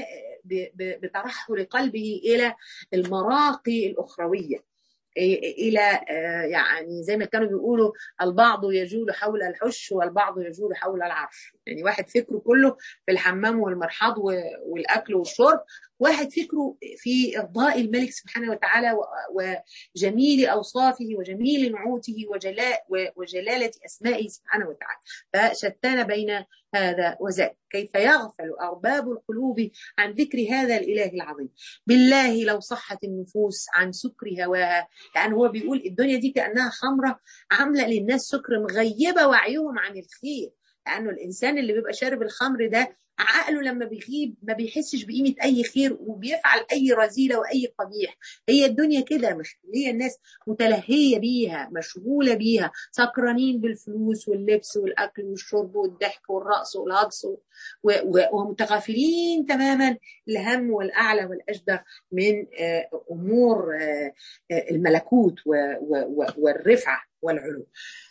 بترحل قلبه الى المراقي الاخرويه الى يعني زي ما كانوا بيقولوا البعض يجول حول الحش والبعض يجول حول العرش يعني واحد فكره كله في الحمام والمرحاض والاكل والشرب واحد فكره في ارضاء الملك سبحانه وتعالى وجميل اوصافه وجميل نعوته وجلاء وجلاله اسمائه سبحانه وتعالى فشتان بين هذا وذاك كيف يغفل ارباب القلوب عن ذكر هذا الاله العظيم بالله لو صحت النفوس عن سكر هواها يعني هو بيقول الدنيا دي كانها خمره عامله للناس سكر مغيبه وعيهم عن الخير لانه الانسان اللي بيبقى شارب الخمر ده عقله لما بيغيب ما بيحسش بقيمه اي خير وبيفعل اي رذيله واي قبيح هي الدنيا كده مخليه الناس متلهيه بيها مشغوله بيها سكرانين بالفلوس واللبس والاكل والشرب والضحك والرقص والهجص ومتغافلين تماما الهم والاعلى والاجدر من امور الملكوت والرفعه والعلو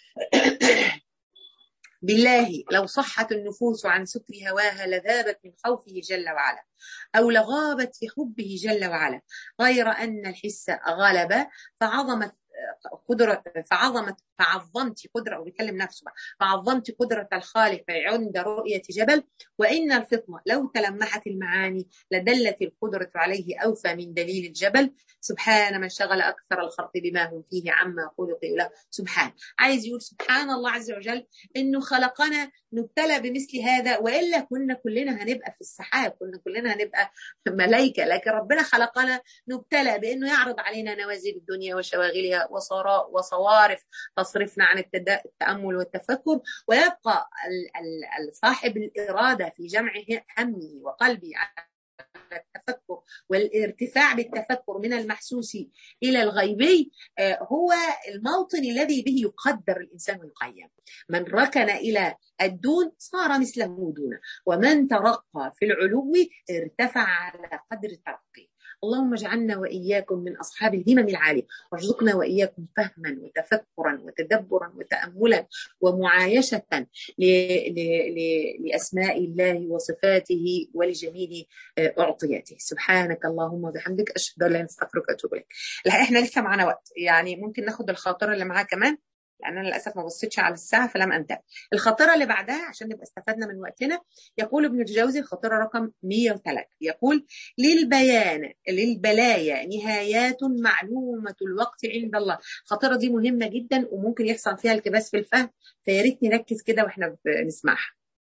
بالله لو صحت النفوس عن ستر هواها لذابت من خوفه جل وعلا أو لغابت في حبه جل وعلا غير أن الحس غلب فعظمت قدرة فعظمت فعظمت قدرة أو بيكلم نفسه بقى فعظمت قدرة الخالق عند رؤية جبل وإن الفطنة لو تلمحت المعاني لدلت القدرة عليه أوفى من دليل الجبل سبحان من شغل أكثر الخلق بما هم فيه عما خلقوا له سبحان عايز يقول سبحان الله عز وجل إنه خلقنا نبتلى بمثل هذا وإلا كنا كلنا هنبقى في السحاب كنا كلنا هنبقى ملائكة لكن ربنا خلقنا نبتلى بأنه يعرض علينا نوازل الدنيا وشواغلها وصوارف تصرفنا عن التأمل والتفكر ويبقى صاحب الإرادة في جمع همه وقلبه على التفكر والارتفاع بالتفكر من المحسوس إلى الغيبي هو الموطن الذي به يقدر الإنسان القيم من ركن إلى الدون صار مثله دونه ومن ترقى في العلو ارتفع على قدر ترقيه اللهم اجعلنا واياكم من اصحاب الهمم العاليه وارزقنا واياكم فهما وتفكرا وتدبرا وتاملا ومعايشه ل... ل... ل... لاسماء الله وصفاته ولجميل اعطياته سبحانك اللهم وبحمدك اشهد ان لا اله الا انت استغفرك واتوب اليك احنا لسه معانا وقت يعني ممكن ناخد الخاطره اللي معاها كمان لان انا للاسف ما بصيتش على الساعه فلم انتبه الخاطره اللي بعدها عشان نبقى استفدنا من وقتنا يقول ابن الجوزي الخاطره رقم 103 يقول للبيان للبلايا نهايات معلومه الوقت عند الله الخاطره دي مهمه جدا وممكن يحصل فيها التباس في الفهم فيا ريت نركز كده واحنا بنسمعها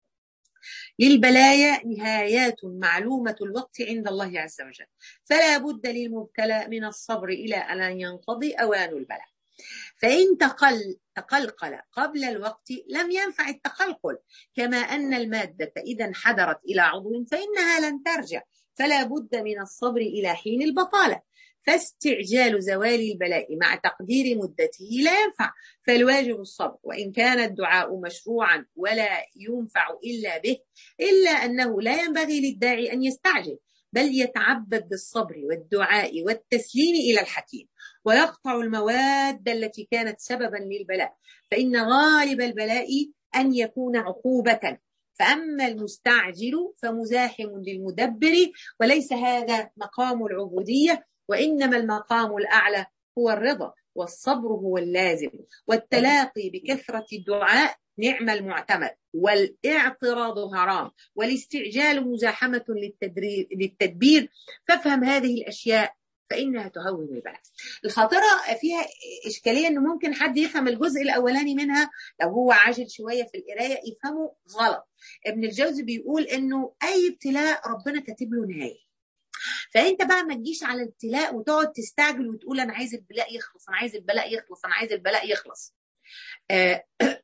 للبلايا نهايات معلومة الوقت عند الله عز وجل فلا بد للمبتلى من الصبر إلى أن ينقضي أوان البلاء فإن تقل تقلقل قبل الوقت لم ينفع التقلقل كما أن المادة إذا انحدرت إلى عضو فإنها لن ترجع فلا بد من الصبر إلى حين البطالة فاستعجال زوال البلاء مع تقدير مدته لا ينفع فالواجب الصبر وإن كان الدعاء مشروعا ولا ينفع إلا به إلا أنه لا ينبغي للداعي أن يستعجل بل يتعبد بالصبر والدعاء والتسليم إلى الحكيم ويقطع المواد التي كانت سببا للبلاء فإن غالب البلاء أن يكون عقوبة فأما المستعجل فمزاحم للمدبر وليس هذا مقام العبودية وإنما المقام الأعلى هو الرضا والصبر هو اللازم والتلاقي بكثرة الدعاء نعم المعتمد والاعتراض حرام والاستعجال مزاحمة للتدبير فافهم هذه الأشياء فإنها تهون البلاء الخاطرة فيها إشكالية أنه ممكن حد يفهم الجزء الأولاني منها لو هو عاجل شوية في القراية يفهمه غلط ابن الجوزي بيقول أنه أي ابتلاء ربنا كاتب له نهاية فانت بقى ما تجيش على الابتلاء وتقعد تستعجل وتقول انا عايز البلاء يخلص انا عايز البلاء يخلص انا عايز البلاء يخلص آه،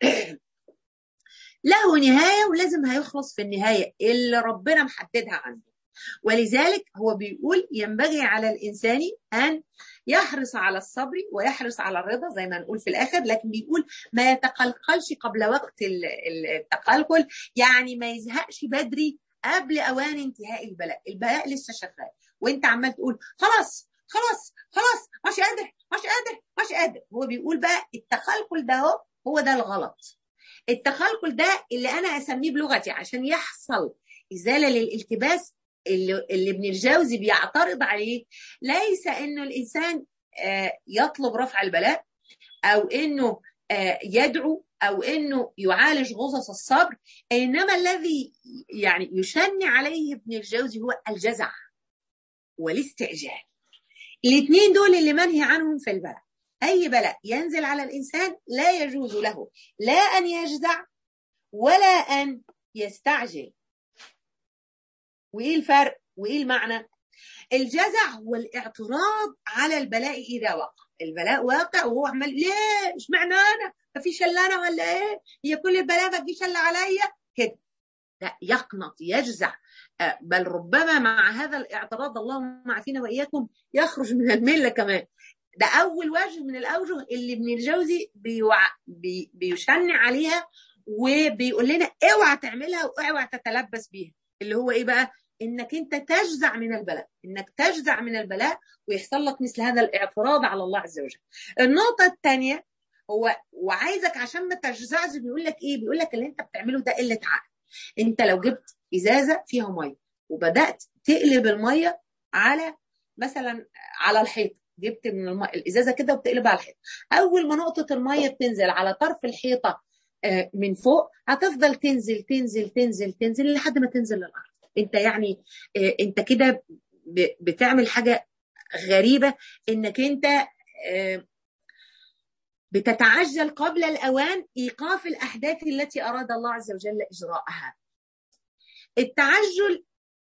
له نهايه ولازم هيخلص في النهايه اللي ربنا محددها عنده ولذلك هو بيقول ينبغي على الإنسان أن يحرص على الصبر ويحرص على الرضا زي ما نقول في الآخر لكن بيقول ما يتقلقلش قبل وقت التقلقل يعني ما يزهقش بدري قبل أوان انتهاء البلاء البلاء لسه شغال وانت عمال تقول خلاص خلاص خلاص مش قادر مش قادر مش قادر هو بيقول بقى التقلقل ده هو هو ده الغلط التقلقل ده اللي انا اسميه بلغتي عشان يحصل ازاله للالتباس اللي, اللي ابن الجوزي بيعترض عليه ليس انه الانسان يطلب رفع البلاء او انه يدعو او انه يعالج غصص الصبر انما الذي يعني يشن عليه ابن الجوزي هو الجزع والاستعجال الاثنين دول اللي منهي عنهم في البلاء اي بلاء ينزل على الانسان لا يجوز له لا ان يجزع ولا ان يستعجل وايه الفرق وايه المعنى الجزع هو الاعتراض على البلاء اذا وقع البلاء واقع وهو عمال ليه مش معنى انا ما فيش الا انا ولا ايه هي كل البلاء ما تجيش الا عليا كده لا يقنط يجزع بل ربما مع هذا الاعتراض اللهم عافينا واياكم يخرج من المله كمان ده اول وجه من الاوجه اللي ابن الجوزي بيوع... بي... بيشنع عليها وبيقول لنا اوعى تعملها واوعى تتلبس بيها اللي هو ايه بقى انك انت تجزع من البلاء انك تجزع من البلاء ويحصل لك مثل هذا الاعتراض على الله عز وجل النقطه الثانيه هو وعايزك عشان ما تجزعش بيقول لك ايه بيقول لك اللي انت بتعمله ده قله عقل انت لو جبت ازازه فيها ميه وبدات تقلب الميه على مثلا على الحيط جبت من المية الازازه كده وبتقلبها على الحيط اول ما نقطه الميه بتنزل على طرف الحيطه من فوق هتفضل تنزل تنزل تنزل تنزل لحد ما تنزل للارض انت يعني انت كده بتعمل حاجه غريبه انك انت بتتعجل قبل الاوان ايقاف الاحداث التي اراد الله عز وجل اجراءها التعجل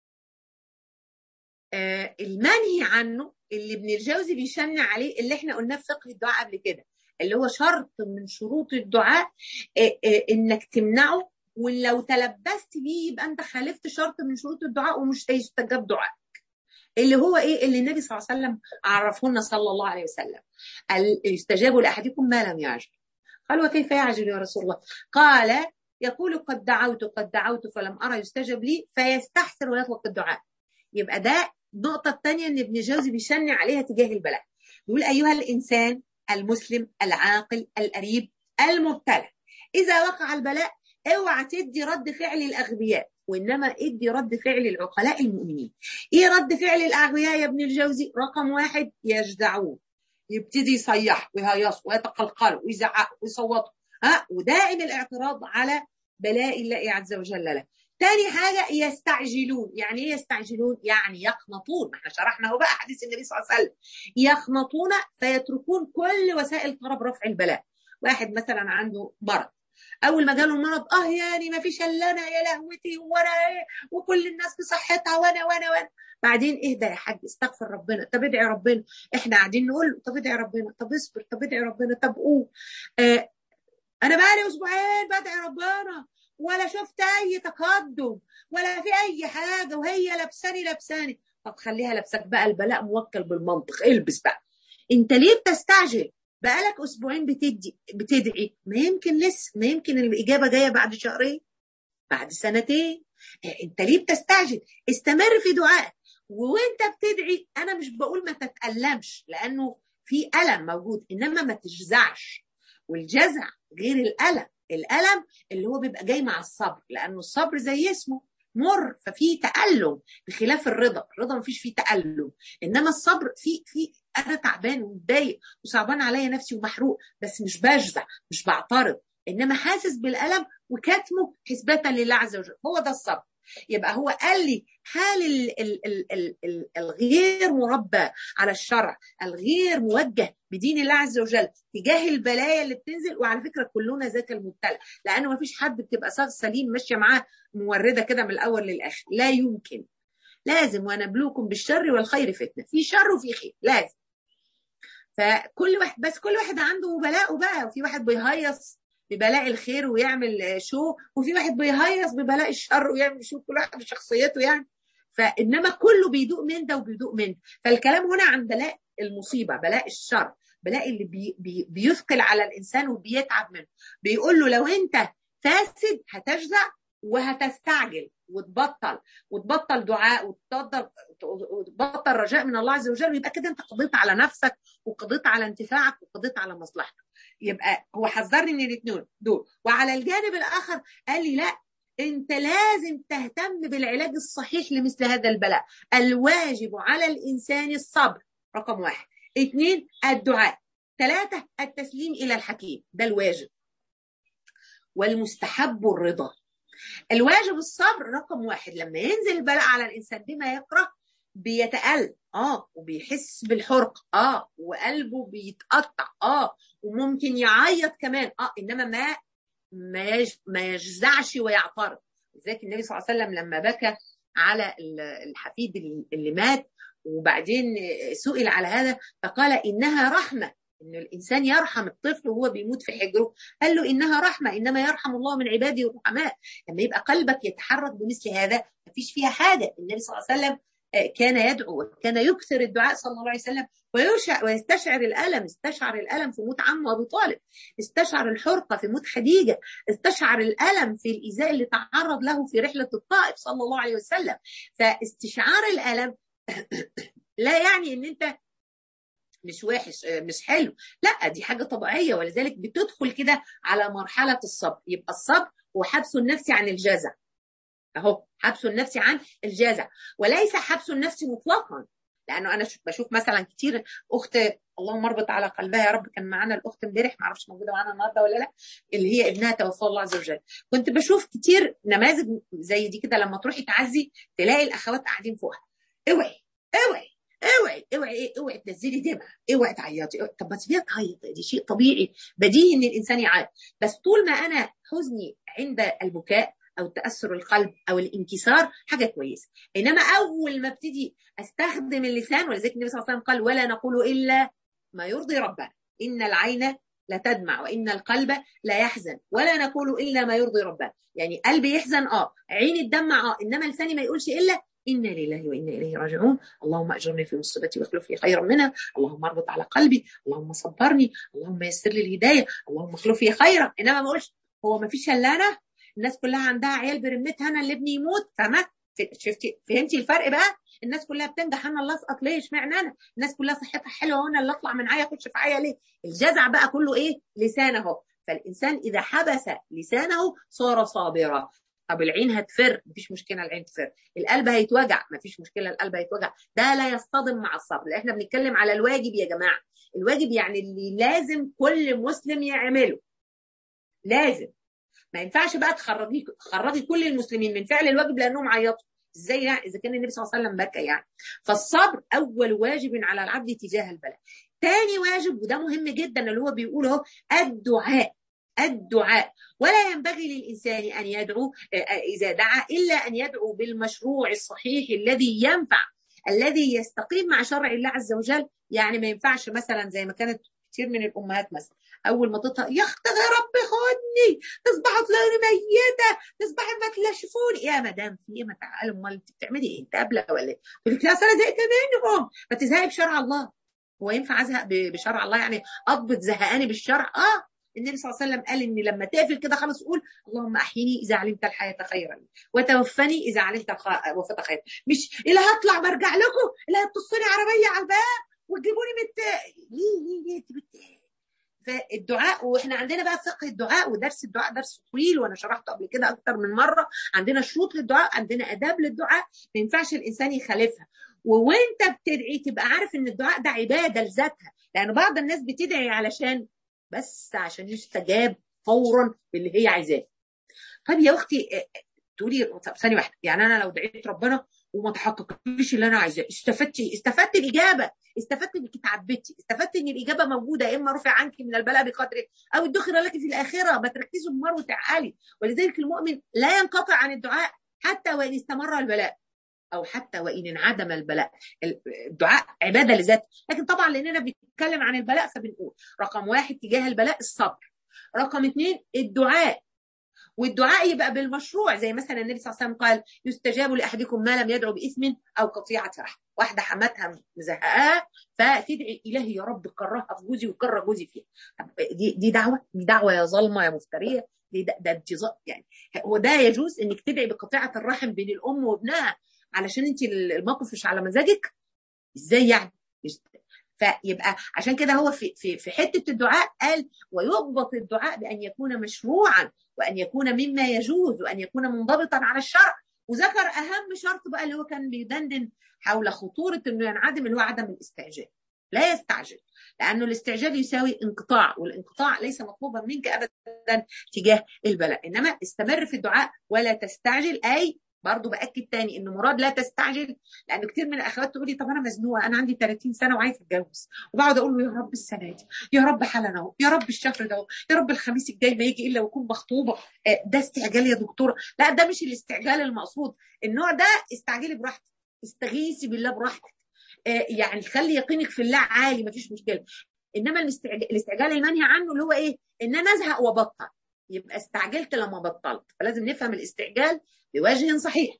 المنهي عنه اللي ابن الجوزي بيشنع عليه اللي احنا قلناه في فقه الدعاء قبل كده اللي هو شرط من شروط الدعاء انك تمنعه ولو تلبست بيه يبقى انت خالفت شرط من شروط الدعاء ومش هيستجاب دعائك اللي هو ايه اللي النبي صلى الله عليه وسلم عرفه لنا صلى الله عليه وسلم يستجاب لاحدكم ما لم يعجل قال وكيف يعجل يا رسول الله قال يقول قد دعوت قد دعوت فلم ارى يستجب لي فيستحسر ويطلق الدعاء يبقى ده النقطه الثانيه ان ابن جوزي بيشنع عليها تجاه البلاء يقول ايها الانسان المسلم العاقل القريب المبتلى اذا وقع البلاء اوعى تدي رد فعل الاغبياء وانما ادي رد فعل العقلاء المؤمنين ايه رد فعل الاغبياء يا ابن الجوزي رقم واحد يجزعون يبتدي يصيح ويهيص ويتقلقل ويزعق ويصوت ها ودائم الاعتراض على بلاء الله عز وجل له تاني حاجة يستعجلون يعني ايه يستعجلون يعني يقنطون ما احنا شرحنا هو بقى حديث النبي صلى الله عليه وسلم يقنطون فيتركون كل وسائل طلب رفع البلاء واحد مثلا عنده مرض اول ما جاله المرض اه يعني ما فيش الا انا يا لهوتي وانا ايه وكل الناس بصحتها وانا وانا وانا بعدين اهدى يا حاج استغفر ربنا طب ادعي ربنا احنا قاعدين نقول له طب ادعي ربنا طب اصبر طب ادعي ربنا طب قوم آه انا بقالي اسبوعين بدعي ربنا ولا شفت اي تقدم ولا في اي حاجه وهي لابساني لابساني طب خليها لابسك بقى البلاء موكل بالمنطق البس بقى انت ليه بتستعجل بقالك اسبوعين بتدي بتدعي ما يمكن لسه ما يمكن الاجابه جايه بعد شهرين بعد سنتين انت ليه بتستعجل استمر في دعائك وانت بتدعي انا مش بقول ما تتألمش لانه في الم موجود انما ما تجزعش والجزع غير الالم الالم اللي هو بيبقى جاي مع الصبر لانه الصبر زي اسمه مر ففي تألم بخلاف الرضا الرضا مفيش فيه تألم انما الصبر في في انا تعبان ومتضايق وصعبان عليا نفسي ومحروق بس مش بجزع مش بعترض انما حاسس بالالم وكاتمه حسبة لله عز وجل هو ده الصبر يبقى هو قال لي حال ال ال ال ال ال الغير مربى على الشرع الغير موجه بدين الله عز وجل تجاه البلايا اللي بتنزل وعلى فكره كلنا ذاك المبتلى لانه ما فيش حد بتبقى صاغ سليم ماشيه معاه مورده كده من الاول للاخر لا يمكن لازم ونبلوكم بالشر والخير فتنه في شر وفي خير لازم فكل واحد بس كل واحد عنده بلاءه بقى وفي واحد بيهيص ببلاء الخير ويعمل شو وفي واحد بيهيص ببلاء الشر ويعمل شو كل واحد بشخصيته يعني فانما كله بيدوق من ده وبيدوق من ده فالكلام هنا عن بلاء المصيبه بلاء الشر بلاء اللي بي بي بيثقل على الانسان وبيتعب منه بيقول له لو انت فاسد هتجزع وهتستعجل وتبطل وتبطل دعاء وتبطل وتبطل رجاء من الله عز وجل ويبقى كده انت قضيت على نفسك وقضيت على انتفاعك وقضيت على مصلحتك يبقى هو حذرني من الاثنين دول وعلى الجانب الاخر قال لي لا انت لازم تهتم بالعلاج الصحيح لمثل هذا البلاء الواجب على الانسان الصبر رقم واحد اثنين الدعاء ثلاثة التسليم إلى الحكيم ده الواجب والمستحب الرضا الواجب الصبر رقم واحد لما ينزل البلاء على الإنسان بما يكره بيتألم اه وبيحس بالحرق اه وقلبه بيتقطع اه وممكن يعيط كمان اه انما ما ما ما يجزعش ويعترض لذلك النبي صلى الله عليه وسلم لما بكى على الحفيد اللي مات وبعدين سئل على هذا فقال انها رحمه ان الانسان يرحم الطفل وهو بيموت في حجره قال له انها رحمه انما يرحم الله من عباده الرحماء لما يبقى قلبك يتحرك بمثل هذا مفيش فيها حاجه النبي صلى الله عليه وسلم كان يدعو وكان يكثر الدعاء صلى الله عليه وسلم ويشع ويستشعر الالم استشعر الالم في موت عمه ابو طالب استشعر الحرقه في موت خديجه استشعر الالم في الايذاء اللي تعرض له في رحله الطائف صلى الله عليه وسلم فاستشعار الالم لا يعني ان انت مش وحش مش حلو لا دي حاجه طبيعيه ولذلك بتدخل كده على مرحله الصبر يبقى الصبر هو حبس النفس عن الجزع اهو حبس النفس عن الجزع وليس حبس النفس مطلقا لانه انا بشوف مثلا كتير اخت اللهم اربط على قلبها يا رب كان معانا الاخت امبارح ما اعرفش موجوده معانا النهارده ولا لا اللي هي ابنها توفى الله عز وجل كنت بشوف كتير نماذج زي دي كده لما تروحي تعزي تلاقي الاخوات قاعدين فوقها اوعي اوعي اوعي اوعي ايه اوعي تنزلي دمعه اوعي تعيطي طب ما تسيبيها تعيط دي شيء طبيعي بديهي ان الانسان يعيط بس طول ما انا حزني عند البكاء او تاثر القلب او الانكسار حاجه كويسه انما اول ما ابتدي استخدم اللسان ولذلك النبي صلى الله عليه وسلم قال ولا نقول الا ما يرضي ربنا ان العين لا تدمع وان القلب لا يحزن ولا نقول الا ما يرضي ربنا يعني قلبي يحزن اه عيني تدمع اه انما لساني ما يقولش الا إنا لله وإنا إليه راجعون اللهم أجرني في مصيبتي واخلف لي خيرا منها اللهم اربط على قلبي اللهم صبرني اللهم يسر لي الهداية اللهم اخلف لي خيرا إنما ما أقولش هو ما فيش إلا أنا الناس كلها عندها عيال برمتها أنا اللي ابني يموت فما شفتي فهمتي الفرق بقى الناس كلها بتنجح انا اللي اسقط ليه اشمعنى انا الناس كلها صحتها حلوه وانا اللي اطلع من عيا اخش في عيا ليه الجزع بقى كله ايه لسانه فالانسان اذا حبس لسانه صار صابرا طب العين هتفر مفيش مشكله العين تفر القلب هيتوجع مفيش مشكله القلب هيتوجع ده لا يصطدم مع الصبر احنا بنتكلم على الواجب يا جماعه الواجب يعني اللي لازم كل مسلم يعمله لازم ما ينفعش بقى تخرجي تخرجي كل المسلمين من فعل الواجب لانهم عيطوا ازاي يعني اذا كان النبي صلى الله عليه وسلم بكى يعني فالصبر اول واجب على العبد تجاه البلاء تاني واجب وده مهم جدا اللي هو بيقول اهو الدعاء الدعاء ولا ينبغي للإنسان أن يدعو إذا دعا إلا أن يدعو بالمشروع الصحيح الذي ينفع الذي يستقيم مع شرع الله عز وجل يعني ما ينفعش مثلا زي ما كانت كتير من الأمهات مثلا أول ما تطلع يا أختي يا رب خدني تصبحوا تلاقوني ميتة تصبحي ما تلاشفوني يا مدام في إيه ما تعالوا أمال أنت بتعملي إيه أنت قابلة ولا إيه؟ تقول لك لا أنا زهقت منهم ما تزهقي بشرع الله هو ينفع أزهق بشرع الله يعني أضبط زهقاني بالشرع آه النبي صلى الله عليه وسلم قال ان لما تقفل كده خلاص قول اللهم احيني اذا علمت الحياه خيرا وتوفني اذا علمت وفاه خيرا مش اللي هطلع برجع لكم اللي هتصني عربيه على الباب وتجيبوني من ليه ليه ليه انت بت... فالدعاء واحنا عندنا بقى فقه الدعاء ودرس الدعاء درس طويل وانا شرحته قبل كده اكتر من مره عندنا شروط للدعاء عندنا اداب للدعاء ما ينفعش الانسان يخالفها وانت بتدعي تبقى عارف ان الدعاء ده عباده لذاتها لان بعض الناس بتدعي علشان بس عشان يستجاب فورا باللي هي عايزاه طب يا اختي تقولي طب ثانيه واحده يعني انا لو دعيت ربنا وما تحققليش اللي انا عايزاه استفدت استفدت الاجابه استفدت انك اتعبدتي استفدت ان الاجابه موجوده يا اما رفع عنك من البلاء بقدر او ادخر لك في الاخره ما تركزوا النار وتعالي ولذلك المؤمن لا ينقطع عن الدعاء حتى وان استمر البلاء او حتى وان انعدم البلاء الدعاء عباده لذاته لكن طبعا لاننا بنتكلم عن البلاء فبنقول رقم واحد تجاه البلاء الصبر رقم اثنين الدعاء والدعاء يبقى بالمشروع زي مثلا النبي صلى الله عليه وسلم قال يستجاب لاحدكم ما لم يدعو باثم او قطيعه رحم واحده حماتها مزهقاه فتدعي الهي يا رب كرهها في جوزي وكره جوزي فيها دي دي دعوه دي دعوه يا ظالمه يا مفتريه دي ده, ده انتظار يعني هو ده يجوز انك تدعي بقطيعه الرحم بين الام وابنها علشان انت الموقف مش على مزاجك ازاي يعني فيبقى عشان كده هو في في في حته الدعاء قال ويضبط الدعاء بان يكون مشروعا وان يكون مما يجوز وان يكون منضبطا على الشرع وذكر اهم شرط بقى اللي هو كان بيدندن حول خطوره انه ينعدم اللي هو عدم الاستعجال لا يستعجل لانه الاستعجال يساوي انقطاع والانقطاع ليس مطلوبا منك ابدا تجاه البلاء انما استمر في الدعاء ولا تستعجل اي برضه باكد تاني ان مراد لا تستعجل لان كتير من الاخوات تقول لي طب انا مزنوقه انا عندي 30 سنه وعايزه اتجوز وبقعد اقول له يا رب السنه دي يا رب حالا اهو يا رب الشهر ده يا رب الخميس الجاي ما يجي الا واكون مخطوبه ده استعجال يا دكتوره لا ده مش الاستعجال المقصود النوع ده استعجلي براحتك استغيثي بالله براحتك يعني خلي يقينك في الله عالي ما فيش مشكله انما الاستعجال المنهي عنه اللي هو ايه ان انا ازهق وابطل يبقى استعجلت لما بطلت فلازم نفهم الاستعجال بوجه صحيح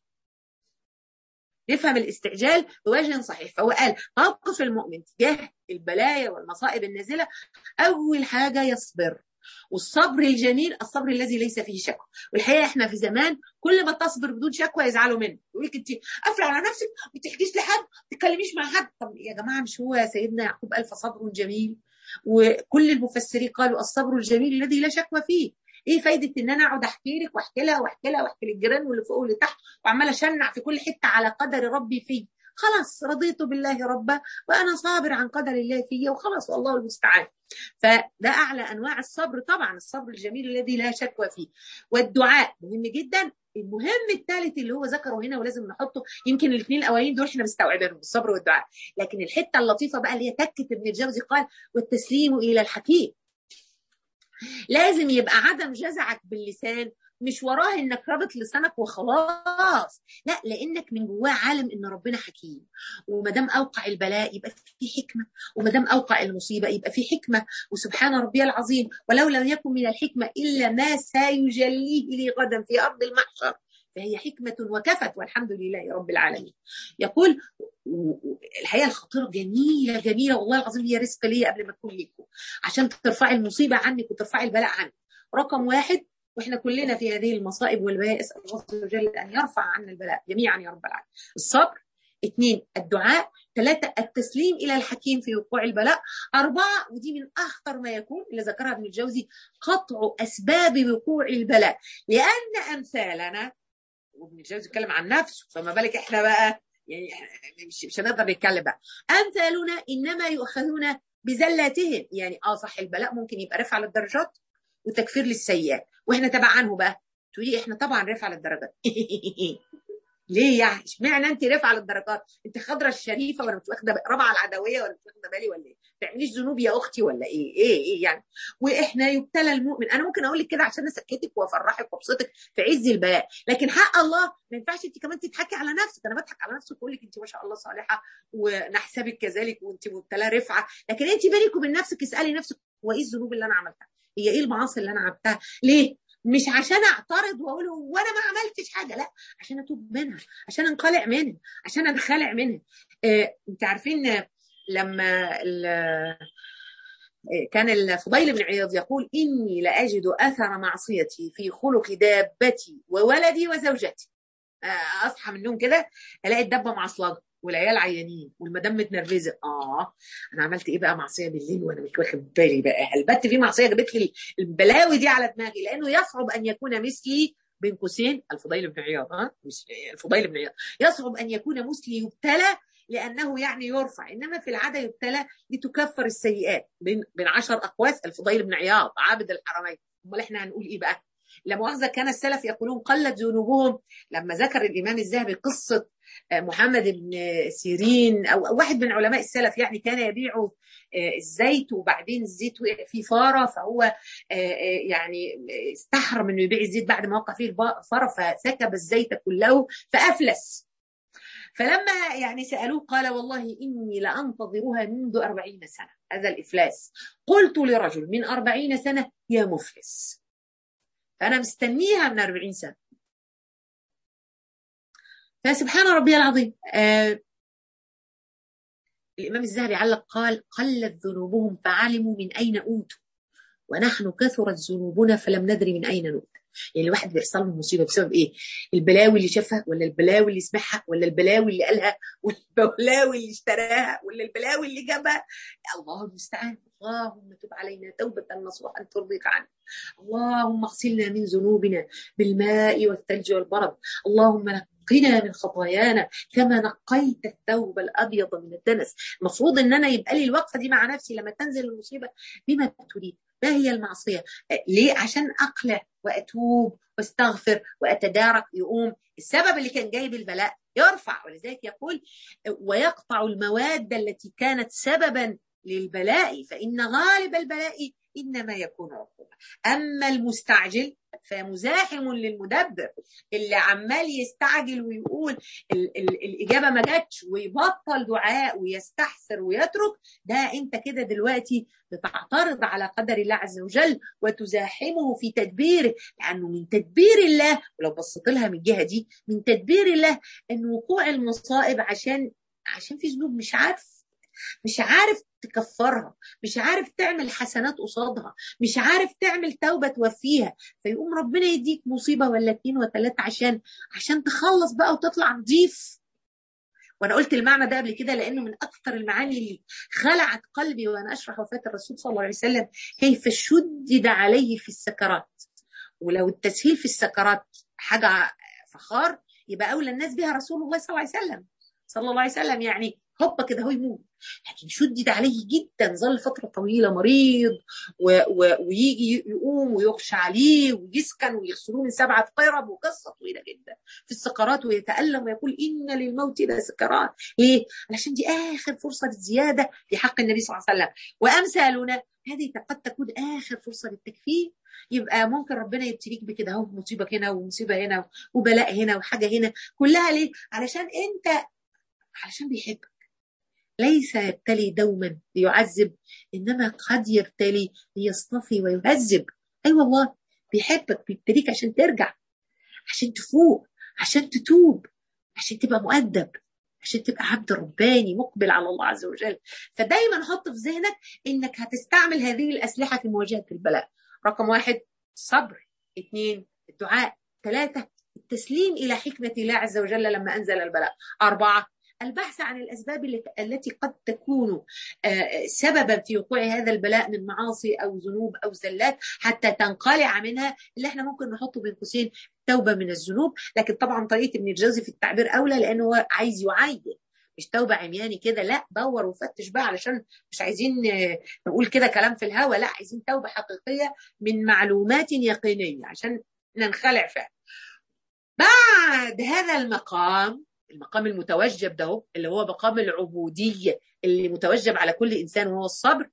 نفهم الاستعجال بوجه صحيح فهو قال موقف المؤمن تجاه البلايا والمصائب النازلة أول حاجة يصبر والصبر الجميل الصبر الذي ليس فيه شكوى والحقيقه احنا في زمان كل ما تصبر بدون شكوى يزعلوا منك يقول لك انت قافله على نفسك ما تحكيش لحد ما تتكلميش مع حد طب يا جماعه مش هو سيدنا يعقوب الف صبر جميل وكل المفسرين قالوا الصبر الجميل الذي لا شكوى فيه ايه فايده ان انا اقعد احكي لك واحكي لها واحكي لها واحكي للجيران واللي فوق واللي تحت وعماله اشنع في كل حته على قدر ربي فيه خلاص رضيت بالله ربا وانا صابر عن قدر الله فيا وخلاص والله المستعان فده اعلى انواع الصبر طبعا الصبر الجميل الذي لا شكوى فيه والدعاء مهم جدا المهم الثالث اللي هو ذكره هنا ولازم نحطه يمكن الاثنين الاولين دول احنا مستوعبينهم الصبر والدعاء لكن الحته اللطيفه بقى اللي هي تكه ابن الجوزي قال والتسليم الى الحكيم لازم يبقى عدم جزعك باللسان مش وراه انك رابط لسانك وخلاص لا لانك من جواه عالم ان ربنا حكيم وما دام اوقع البلاء يبقى في حكمه وما دام اوقع المصيبه يبقى في حكمه وسبحان ربي العظيم ولو لم يكن من الحكمه الا ما سيجليه لي غدا في ارض المحشر فهي حكمة وكفت والحمد لله رب العالمين يقول الحقيقة الخطيرة جميلة جميلة والله العظيم هي رزق لي قبل ما تكون ليكم عشان ترفعي المصيبة عنك وترفعي البلاء عنك رقم واحد واحنا كلنا في هذه المصائب والبلاء اسال الله عز وجل ان يرفع عنا البلاء جميعا يا رب العالمين الصبر اثنين الدعاء ثلاثة التسليم إلى الحكيم في وقوع البلاء أربعة ودي من أخطر ما يكون اللي ذكرها ابن الجوزي قطع أسباب وقوع البلاء لأن أمثالنا وابن الجوزي يتكلم عن نفسه فما بالك إحنا بقى يعني مش, مش هنقدر نتكلم بقى أمثالنا إنما يؤخذون بزلاتهم يعني اه صح البلاء ممكن يبقى رفع للدرجات وتكفير للسيئات واحنا تبع عنه بقى تقولي احنا طبعا رفع للدرجات ليه يعني اشمعنى انت رفع للدرجات انت خضره الشريفه ولا مش واخده رابعه العدويه ولا مش واخده بالي ولا ايه ما تعمليش ذنوب يا اختي ولا ايه ايه ايه يعني واحنا يبتلى المؤمن انا ممكن اقول لك كده عشان اسكتك وافرحك وابسطك في عز البلاء لكن حق الله ما ينفعش انت كمان تضحكي على نفسك انا بضحك على نفسي واقول لك انت ما شاء الله صالحه ونحسبك كذلك وانت مبتلاه رفعه لكن انت بينك وبين نفسك اسالي نفسك هو ايه الذنوب اللي انا عملتها هي ايه المعاصي اللي انا عملتها ليه مش عشان اعترض واقول وانا ما عملتش حاجه لا عشان اتوب منها عشان انقلع منها عشان انخلع منها آه، انت عارفين لما كان الفضيل بن عياض يقول اني لاجد اثر معصيتي في خلق دابتي وولدي وزوجتي آه، اصحى من النوم كده الاقي الدبه معصلجه والعيال عيانين والمدام متنرفزه اه انا عملت ايه بقى معصيه بالليل وانا مش واخد بالي بقى هلبت في معصيه جابت لي البلاوي دي على دماغي لانه يصعب ان يكون مثلي بين قوسين الفضيل بن عياض ها مش الفضيل بن عياض يصعب ان يكون مثلي يبتلى لانه يعني يرفع انما في العاده يبتلى لتكفر السيئات بين بين 10 اقواس الفضيل بن عياض عابد الحرمين امال احنا هنقول ايه بقى لا مؤاخذه كان السلف يقولون قلت ذنوبهم لما ذكر الامام الذهبي قصه محمد بن سيرين او واحد من علماء السلف يعني كان يبيع الزيت وبعدين الزيت وقع فيه فاره فهو يعني استحرم انه يبيع الزيت بعد ما وقع فيه الفاره فسكب الزيت كله فافلس فلما يعني سألوه قال والله إني لأنتظرها منذ أربعين سنة هذا الإفلاس قلت لرجل من أربعين سنة يا مفلس فأنا مستنيها من أربعين سنة فسبحان ربي العظيم آه الإمام الذهبي علق قال قلت ذنوبهم فعلموا من أين أوتوا ونحن كثرت ذنوبنا فلم ندري من أين نؤتى يعني الواحد بيحصل له مصيبه بسبب ايه؟ البلاوي اللي شافها ولا البلاوي اللي سمعها ولا البلاوي اللي قالها ولا البلاوي اللي اشتراها ولا البلاوي اللي جابها الله المستعان اللهم تب علينا توبة نصوحا ترضيك عنه اللهم اغسلنا من ذنوبنا بالماء والثلج والبرد اللهم نقنا من خطايانا كما نقيت الثوب الابيض من الدنس المفروض ان انا يبقى لي الوقفه دي مع نفسي لما تنزل المصيبه بما تريد ما هي المعصيه ليه عشان اقلع واتوب واستغفر واتدارك يقوم السبب اللي كان جايب البلاء يرفع ولذلك يقول ويقطع المواد التي كانت سببا للبلاء فان غالب البلاء انما يكون عقوبه اما المستعجل فمزاحم للمدبر اللي عمال يستعجل ويقول ال ال الاجابه ما جاتش ويبطل دعاء ويستحسر ويترك ده انت كده دلوقتي بتعترض على قدر الله عز وجل وتزاحمه في تدبيره لانه من تدبير الله ولو بصيت لها من الجهه دي من تدبير الله ان وقوع المصائب عشان عشان في ذنوب مش عارف مش عارف تكفرها مش عارف تعمل حسنات قصادها مش عارف تعمل توبة توفيها فيقوم ربنا يديك مصيبة ولا اتنين وتلاتة عشان عشان تخلص بقى وتطلع نظيف وانا قلت المعنى ده قبل كده لانه من اكثر المعاني اللي خلعت قلبي وانا اشرح وفاه الرسول صلى الله عليه وسلم كيف شدد عليه في السكرات ولو التسهيل في السكرات حاجه فخار يبقى اولى الناس بها رسول الله صلى الله عليه وسلم صلى الله عليه وسلم يعني هوبا كده هو يموت لكن شدد عليه جدا ظل فتره طويله مريض و... و... ويجي يقوم ويغشى عليه ويسكن ويغسلوه من سبعه قرب وقصه طويله جدا في السكرات ويتالم ويقول ان للموت لسكرات ليه؟ علشان دي اخر فرصه للزياده في حق النبي صلى الله عليه وسلم وامثالنا هذه قد تكون اخر فرصه للتكفير يبقى ممكن ربنا يبتليك بكده اهو مصيبه هنا ومصيبه هنا وبلاء هنا وحاجه هنا كلها ليه؟ علشان انت علشان بيحبك ليس يبتلي دوما ليعذب انما قد يبتلي ليصطفي ويهذب اي أيوة والله بيحبك بيبتليك عشان ترجع عشان تفوق عشان تتوب عشان تبقى مؤدب عشان تبقى عبد رباني مقبل على الله عز وجل فدايما حط في ذهنك انك هتستعمل هذه الاسلحه في مواجهه البلاء رقم واحد الصبر اثنين الدعاء ثلاثه التسليم الى حكمه الله عز وجل لما انزل البلاء اربعه البحث عن الاسباب التي قد تكون سببا في وقوع هذا البلاء من معاصي او ذنوب او زلات حتى تنقلع منها اللي احنا ممكن نحطه بين قوسين توبه من الذنوب لكن طبعا طريقه ابن الجوزي في التعبير اولى لانه هو عايز يعين مش توبه عمياني كده لا دور وفتش بقى علشان مش عايزين نقول كده كلام في الهوا لا عايزين توبه حقيقيه من معلومات يقينيه عشان ننخلع فيها بعد هذا المقام المقام المتوجب ده اللي هو مقام العبودية اللي متوجب على كل إنسان وهو الصبر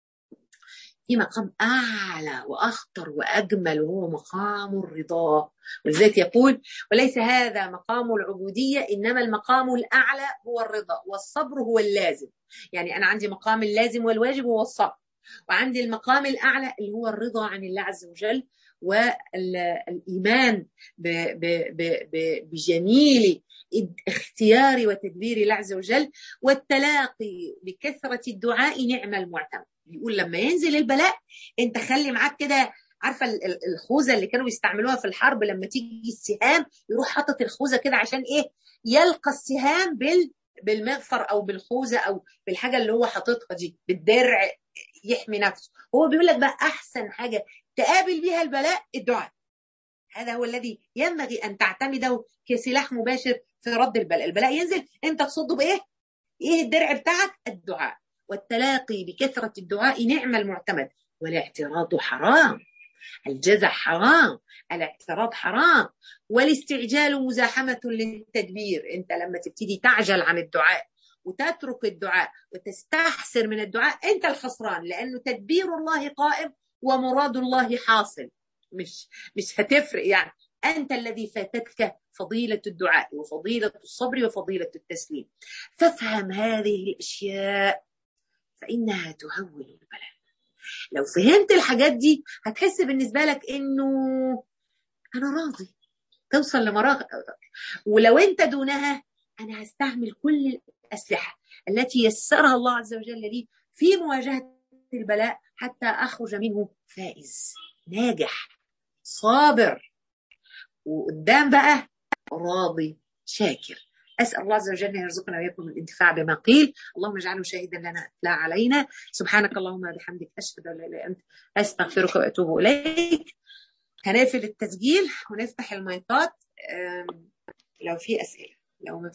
في مقام أعلى وأخطر وأجمل وهو مقام الرضا ولذلك يقول وليس هذا مقام العبودية إنما المقام الأعلى هو الرضا والصبر هو اللازم يعني أنا عندي مقام اللازم والواجب هو الصبر وعندي المقام الأعلى اللي هو الرضا عن الله عز وجل والإيمان بجميل اختيار وتدبير الله عز وجل والتلاقي بكثرة الدعاء نعم المعتمد بيقول لما ينزل البلاء انت خلي معاك كده عارفه الخوذه اللي كانوا بيستعملوها في الحرب لما تيجي السهام يروح حاطط الخوذه كده عشان ايه يلقى السهام بال بالمغفر او بالخوذه او بالحاجه اللي هو حاططها دي بالدرع يحمي نفسه هو بيقول لك بقى احسن حاجه تقابل بيها البلاء الدعاء هذا هو الذي ينبغي ان تعتمده كسلاح مباشر في رد البلاء البلاء ينزل انت تصده بايه ايه الدرع بتاعك الدعاء والتلاقي بكثره الدعاء نعم المعتمد والاعتراض حرام الجزع حرام الاعتراض حرام والاستعجال مزاحمة للتدبير انت لما تبتدي تعجل عن الدعاء وتترك الدعاء وتستحسر من الدعاء انت الخسران لانه تدبير الله قائم ومراد الله حاصل مش مش هتفرق يعني انت الذي فاتتك فضيله الدعاء وفضيله الصبر وفضيله التسليم فافهم هذه الاشياء فانها تهون البلاء لو فهمت الحاجات دي هتحس بالنسبه لك انه انا راضي توصل لمراغ ولو انت دونها انا هستعمل كل الاسلحه التي يسرها الله عز وجل لي في مواجهه البلاء حتى اخرج منه فائز ناجح صابر وقدام بقى راضي شاكر أسأل الله عز وجل أن يرزقنا وإياكم الانتفاع بما قيل اللهم اجعله شاهدا لنا لا علينا سبحانك اللهم وبحمدك أشهد أن لا إله إلا أنت أستغفرك وأتوب إليك هنقفل التسجيل ونفتح المايكات لو في أسئلة لو